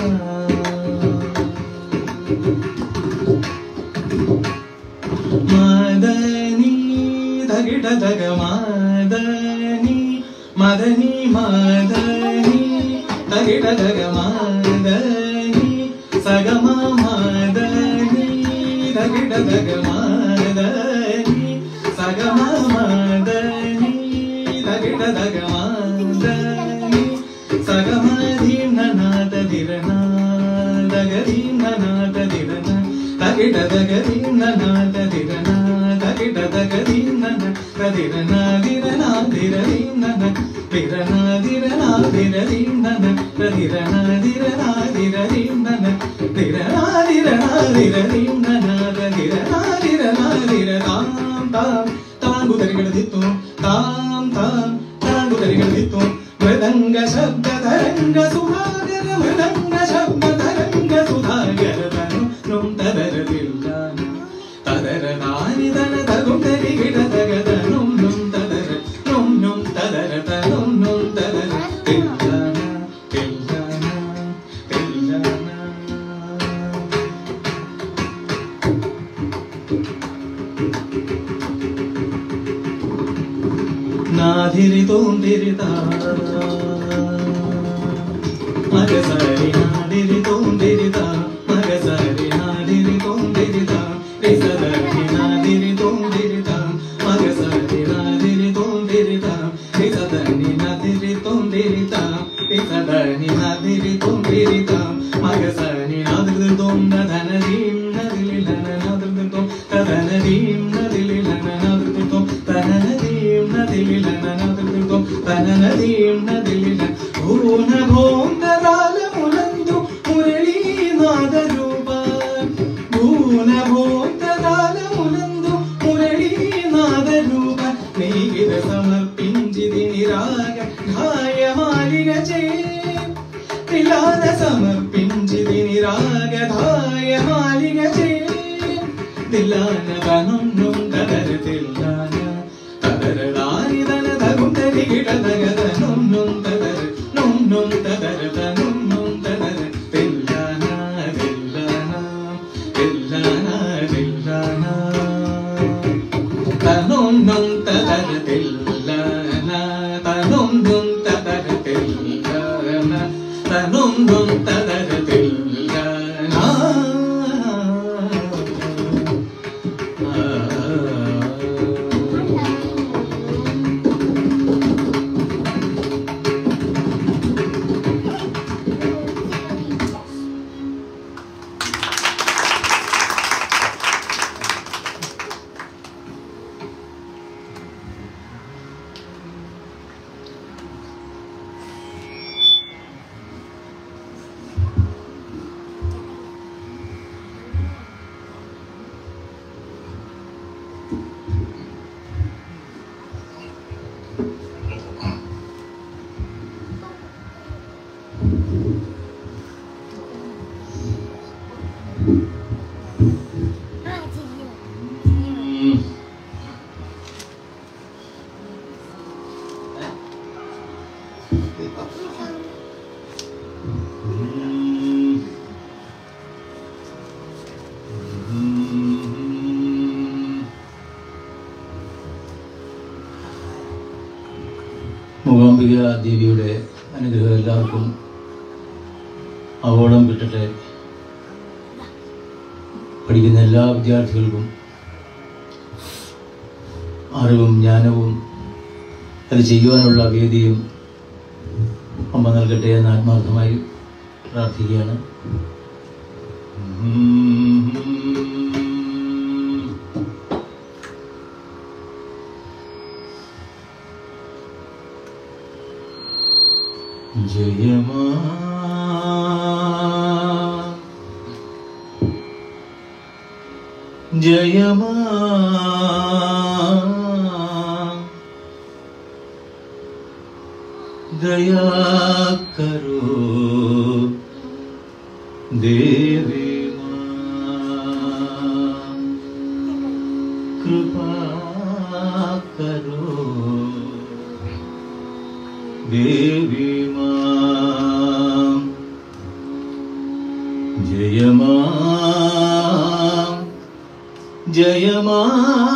ಮದನಿ ತಗಿಡ ತಗ ಮದನಿ ಮದನಿ ಮದನಿ ತಗಿಡ ತಗ ಮದನಿ ಸಗಮ ಮದನಿ ತಗಿಡ ತಗ ಮದನಿ ಸಗಮ ಮದನಿ ತಗಿಡ ತಗ ಮದನಿ ಸಗಮ ಧೀನ ನಾದ ದಿರನ ದಗದೀನ ನಾದ ದಿರನ ತಗಿಡ ದಗದೀನ ನಾದ ದಿರನ ತಗಿಡ ದಗದೀನ ತದಿರನ ದಿರನ ದಿರದೀನ ದಿರನ ದಿರನ ದಿರದೀನ ತದಿರನ ದಿರನ ದಿರದೀನ ದಿರನ ದಿರನ ದಿರದೀನ ದಿರನ ದಿರನ ದಿರ ತಾಂ ತಾಂ ತಾಂಗು ತರಿಗಳದಿತ್ತು ತಾಂ ತಾಂ ತಾಂಗು ತರಿಗಳದಿತ್ತು ಮೃದಂಗ ಶಬ್ದ ತರಂಗ ಸುಧಾಗರ ಮೃದಂಗ ಶಬ್ದ ತರಂಗ ಸುಧಾಗರ ತನು ನುಂ ತದರ ತಿಲ್ಲಾನ ತದರ ನಾನಿದನ ತಗುಂ ತರಿಗಿಡ ತಗದ ನುಂ ನುಂ ತದರ ನುಂ ನುಂ ತದರ ತನುಂ ನುಂ ತದರ ತಿಲ್ಲಾನ ತಿಲ್ಲಾನ ತಿಲ್ಲಾನ നാധിരി തോന്തിരിതാ മകസരി നാദിരി തോന്തിരിതാ മകസരി നാദിരി തോന്തിരിതാ റിസദരി നാദിരി തോന്തിരിതാ മകസരി നാദിരി തോന്തിരിതാ റിസദനി നാദിരി തോന്തിരിതാ റിസദനി നാദിരി തോന്തിരിതാ മകസനി നാദിരി തോന്ത ധനരീം നദിലിലന നാദിരി തോം തദനരീം നദിലിലന നാദിരി തോം തനനരീം നദിലിലന നാദിരി തോം തനനരീം നദിലിലന ഭൂന ഭോന്തരാലമുലന്തു മുരളീനാദ രൂപ ഭൂന ഭോന്തരാലമുലന്തു മുരളീനാദ രൂപ നീകിത സമർപ്പിഞ്ചിതി നിരാഗ ഘായമാലിക ചേ തിലാന സമർപ്പിഞ്ചിതി നിരാഗധായ മാലിക ചേ തില്ലാന വനൊന്നും തകര തില്ലാന തകര ദാരിദന തകും തരികിട തകര നൊന്നും തകര നൊന്നും തകര തനൊന്നും തകര തില്ലാന തില്ലാന മൂകാംബിക ദേവിയുടെ അനുഗ്രഹം എല്ലാവർക്കും അവോളം കിട്ടട്ടെ പഠിക്കുന്ന എല്ലാ വിദ്യാർത്ഥികൾക്കും അറിവും ജ്ഞാനവും അത് ചെയ്യുവാനുള്ള വേദിയും അമ്മ നൽകട്ടെ എന്ന് ആത്മാർത്ഥമായി പ്രാർത്ഥിക്കുകയാണ് ജയമാ ജയമാ दया करो देवी माँ कृपा करो देवी माँ जय माँ जय माँ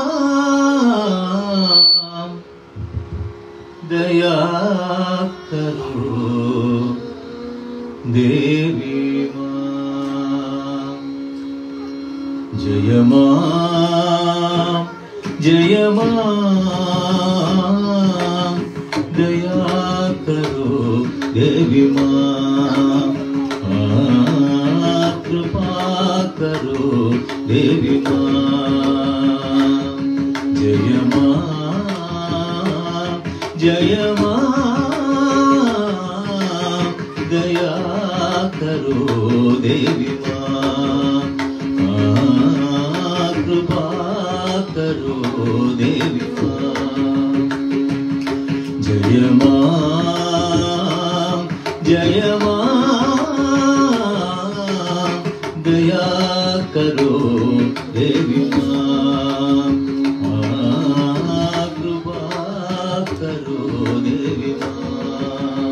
दया करो देवी माँ जय माँ जय माँ दया करो देवी माँ आ, कृपा करो देवी माँ जय माँ जय माँ दया करो देवी माँ आ, कृपा करो देवी माँ जय माँ जय माँ दया करो देवी माँ आ, कृपा करो देवी माँ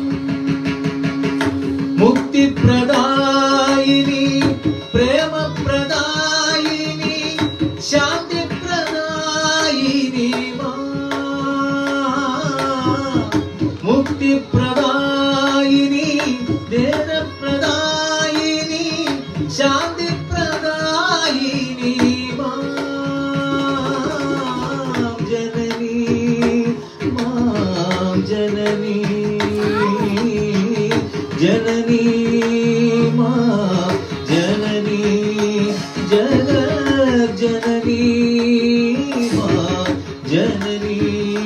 मुक्तिप्रदायिनी प्रेमप्रदायिनी शान्तिप्रदायिनी मा मुक्तिप्रदायिनी देनप्रदायिनी शान्तिप्रदायिनी मा जननी मां जननी जननी मां जननी जगत् जननी मां जननी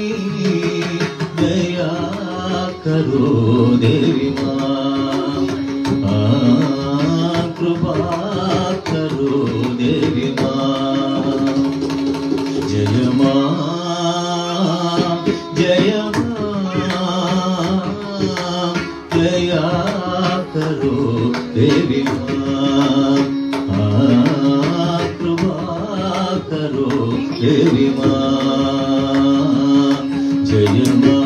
दया करो देवी मां आ, कृपा करो देवी मां जय माँ जय माँ दया करो देवी माँ आ, कृपा करो देवी माँ जय माँ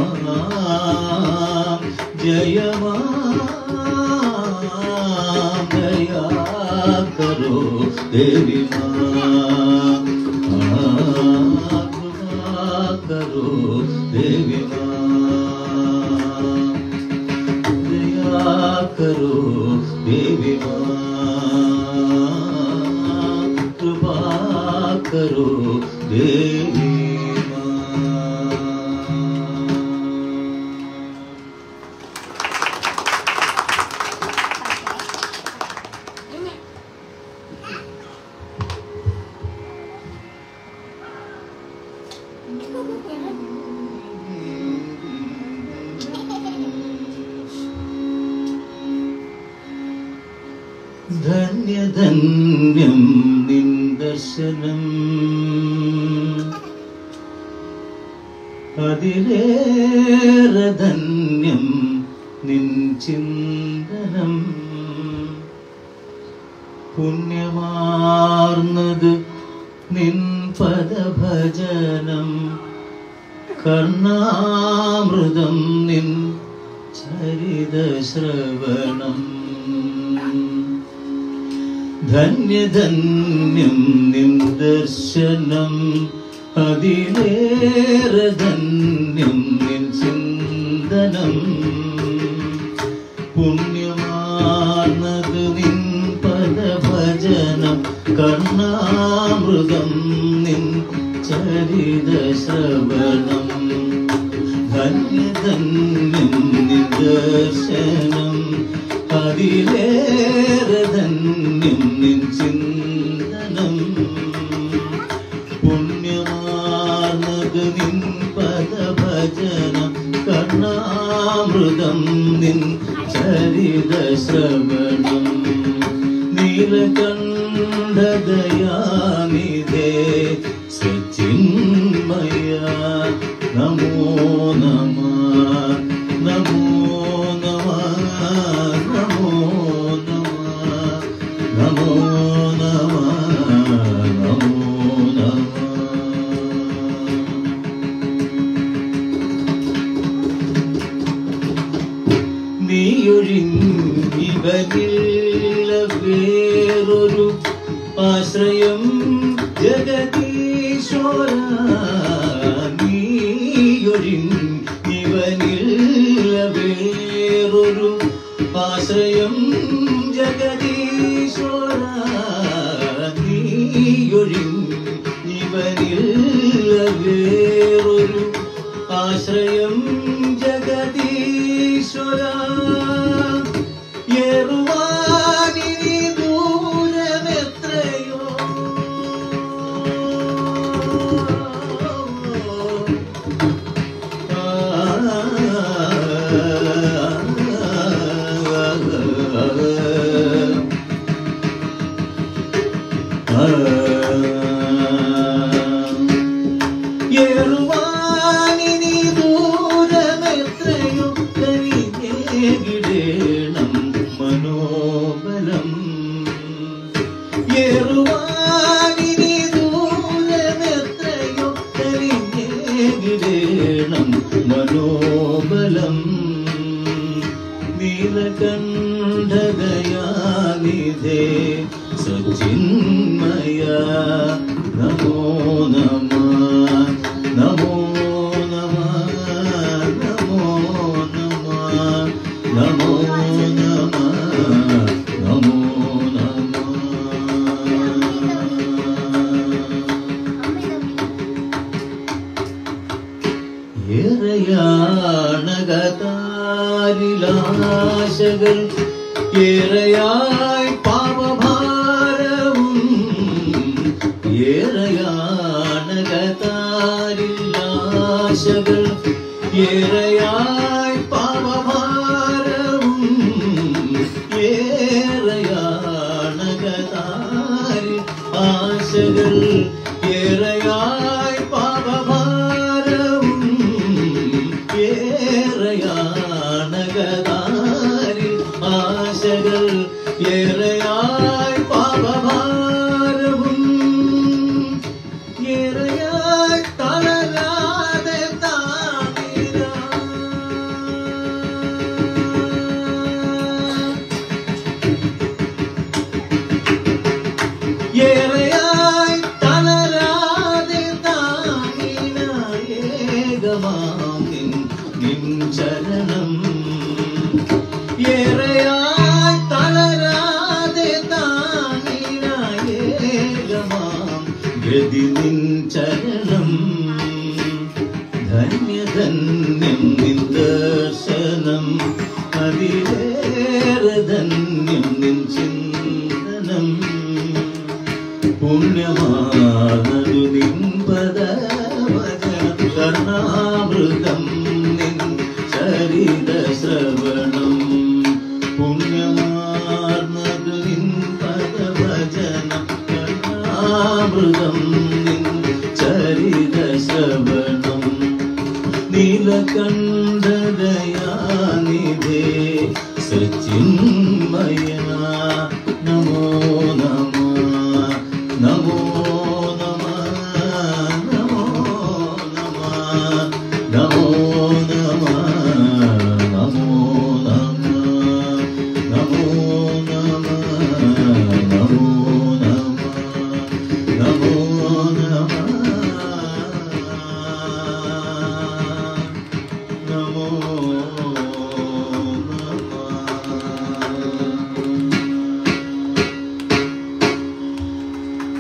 जय माँ दया करो देवी माँ कृपा करो देवी माँ दया करो देवी माँ कृपा करो देवी माँ ധന്യധന്യം നിൻ ദർശനം അതിലേറെ ധന്യം നിൻ ചിന്തനം പുണ്യമാർന്നത് നിൻ പദഭജനം കർണാമൃതം നിൻ ചരിതശ്രവണം ധന്യധന്യം നിൻ ദർശനം അതിലേറെ ധന്യം നിൻ ചിന്തനം പുണ്യമാർന്നത് നിൻ പദഭജനം കർണാമൃതം നിൻ ചരിത ശ്രവണം ധന്യധന്യം നിദർശനം അതിലേറെ ധന്യം നിൻ ചിന്തനം പുണ്യമാർന്നത് നിൻ പദഭജനം കർണാമൃതം നിൻ ചരിത ശ്രവണം നീലകണ്ഠദയാനിധേ സച്ചിന്മയ നമോ നമ നമോ നമ നമോ നമ നമോ നമ നമോ നമ നീയൊഴിഞ്ഞിവനില്ല വേറൊരു ആശ്രയം ജഗദീശ്വര നീയൊഴിഞ്ഞിവനില്ല വേറൊരു ആശ്രയം ജഗദീശ്വര നീയൊഴിഞ്ഞിവനില്ല വേറൊരു ആശ്രയം ജഗദീശ്വര ഏറുവാനിനി ദൂരമെത്രയോ ഏറുവാനിനി ദൂരമെത്രയോ കനിഞ്ഞേകിടേണം മനോബലം ഏറുവാനിനി ദൂരമെത്രയോ കനിഞ്ഞേകിടേണം മനോബലം നീലകണ്ഠദയാനിധേ സച്ചിന്മയ നമോ നമ നമോ നമ നമോ നമ നമോ നമ നമോ നമ ഏറെയാണകതാരിലാശകൾ ഏറെയായി പാപഭാരവും ഏറെയാണകതാരിലാശകൾ ഏറെയായി പാപഭാരവും ഏറെയാണകതാരി ആശകൾ ഏറെയായി പാപഭാരവും ഏറെയാണകതാരി ആശകൾ ഏറെയായി പാപഭാരവും ഏറെയായി തളരാതെ താങ്ങിടാ ഏറെയായി തളരാതെ താങ്ങിന ഏകമാം നിൻ നിൻ ചരണം ഏറെയായി തളരാതെ താങ്ങിന ഏകമാം ഗതി നിൻ ചരണം ധന്യധന്യം നിൻ ദർശനം അതിലേറെ ധന്യം നിൻ ചിന്തനം പുണ്യമാനതു നിൻപദ കർണാമൃതം നിൻ ചരിത ശ്രവണം പുണ്യമാർന്നതു നിൻപദ ഭജനം കർണാമൃതം നിൻ ചരിത ശ്രവണം നീലകണ്ഠദയാനിധേ സച്ചിന്മയ നമോ നമ നമോ നമ നമോ നമ നമോ നമ നമോ നമ നമോ നമ നമോ നമ നമോ നമ നമോ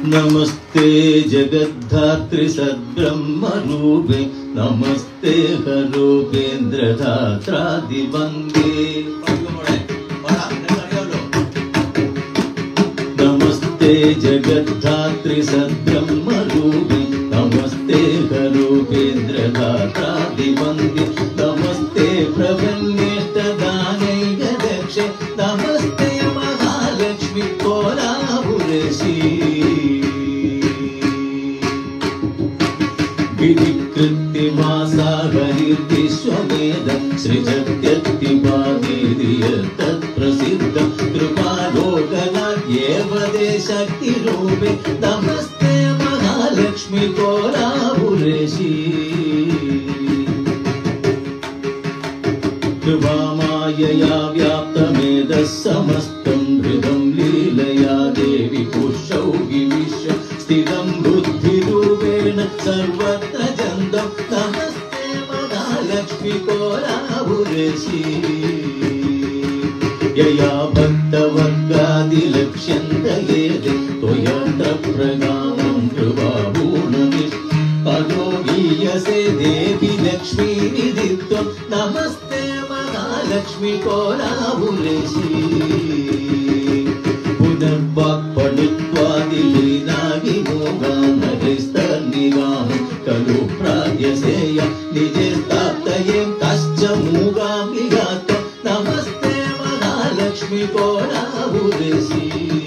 नमस्ते जगद्धात्रि सद्ब्रह्मरूपे नमस्ते हरूपेन्द्रधात्रादिवङ्गे नमस्ते जगद्धात्रि सद्ब्रह्मरूपे नमस्ते हरूपेन्द्रधात्रादिवङ्गे नमस्ते प्रपन्नेष्टदानैकदक्षे नमस्ते महालक्ष्मि कोलापुरशी विधिकृत्तिमासाहरिर्विश्ववेद सृजत्यत्तिपादीर्यत्तत्प्रसिद्ध कृपालोकनाद्येव शक्तिरूपे नमस्ते महालक्ष्मि कोलापुरेशी कृपामायया व्याप्तमेधः समस्तं हृदं लीलया देवि पुष्यौ विविश्य स्थितं बुद्धिरूपेण सर्वत्र जन्तं नमस्ते महालक्ष्मि कोराहुरेशी यया भक्तवर्गादिलक्ष्यन्तयेते त्वयत्र प्रगामं कृपापूर्णमिष्ट अनोगीयसे देवि लक्ष्मी निधित्वं नमस्ते महालक्ष्मि कोलाहुलेशी पुनर्वाक्पणित्वादिलीनागिमोगामहस्तनिगां खलु प्राज्ञसेय निजे स्थाप्तये कश्च मूगां विघात्वं नमस्ते महालक्ष्मि कोलाहुलेशी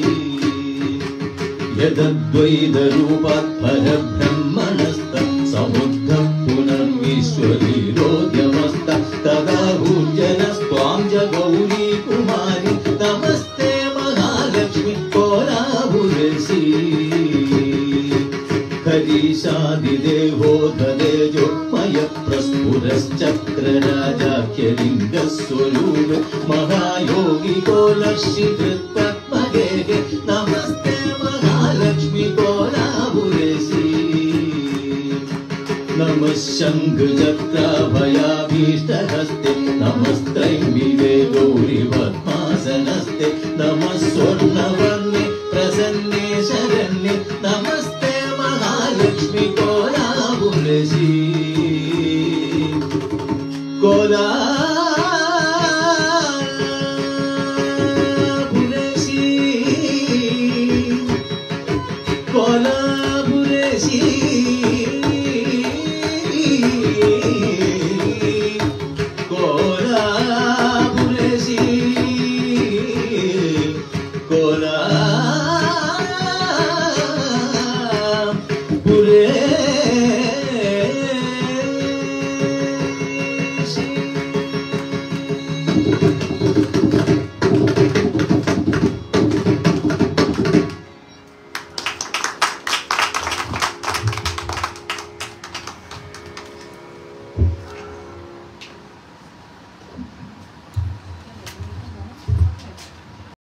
यदद्वैतरूपात् परब्रह्मणस्त समुद्धः पुनर्विश्वरीरोद्यमस्त तदा भूजनस्त्वां च गौरी कुमारी नमस्ते महालक्ष्मि कोलाभुरसि हरीशादिदेवो धदेजो मय प्रस्फुरश्चक्रराजाख्यलिङ्गस्वरूप महायोगी कोलश्चिकृत्पद्मगेः नमस्ते महालक्ष्मि कोलाभुरेशी नमः शङ्खचक्राभयाभीष्टहस्ते नमस्त्रैम्बिके गौरिपद्मासनस्ते नमः स्वर्णवर्णे प्रसन्ने शरण्ये नमस्ते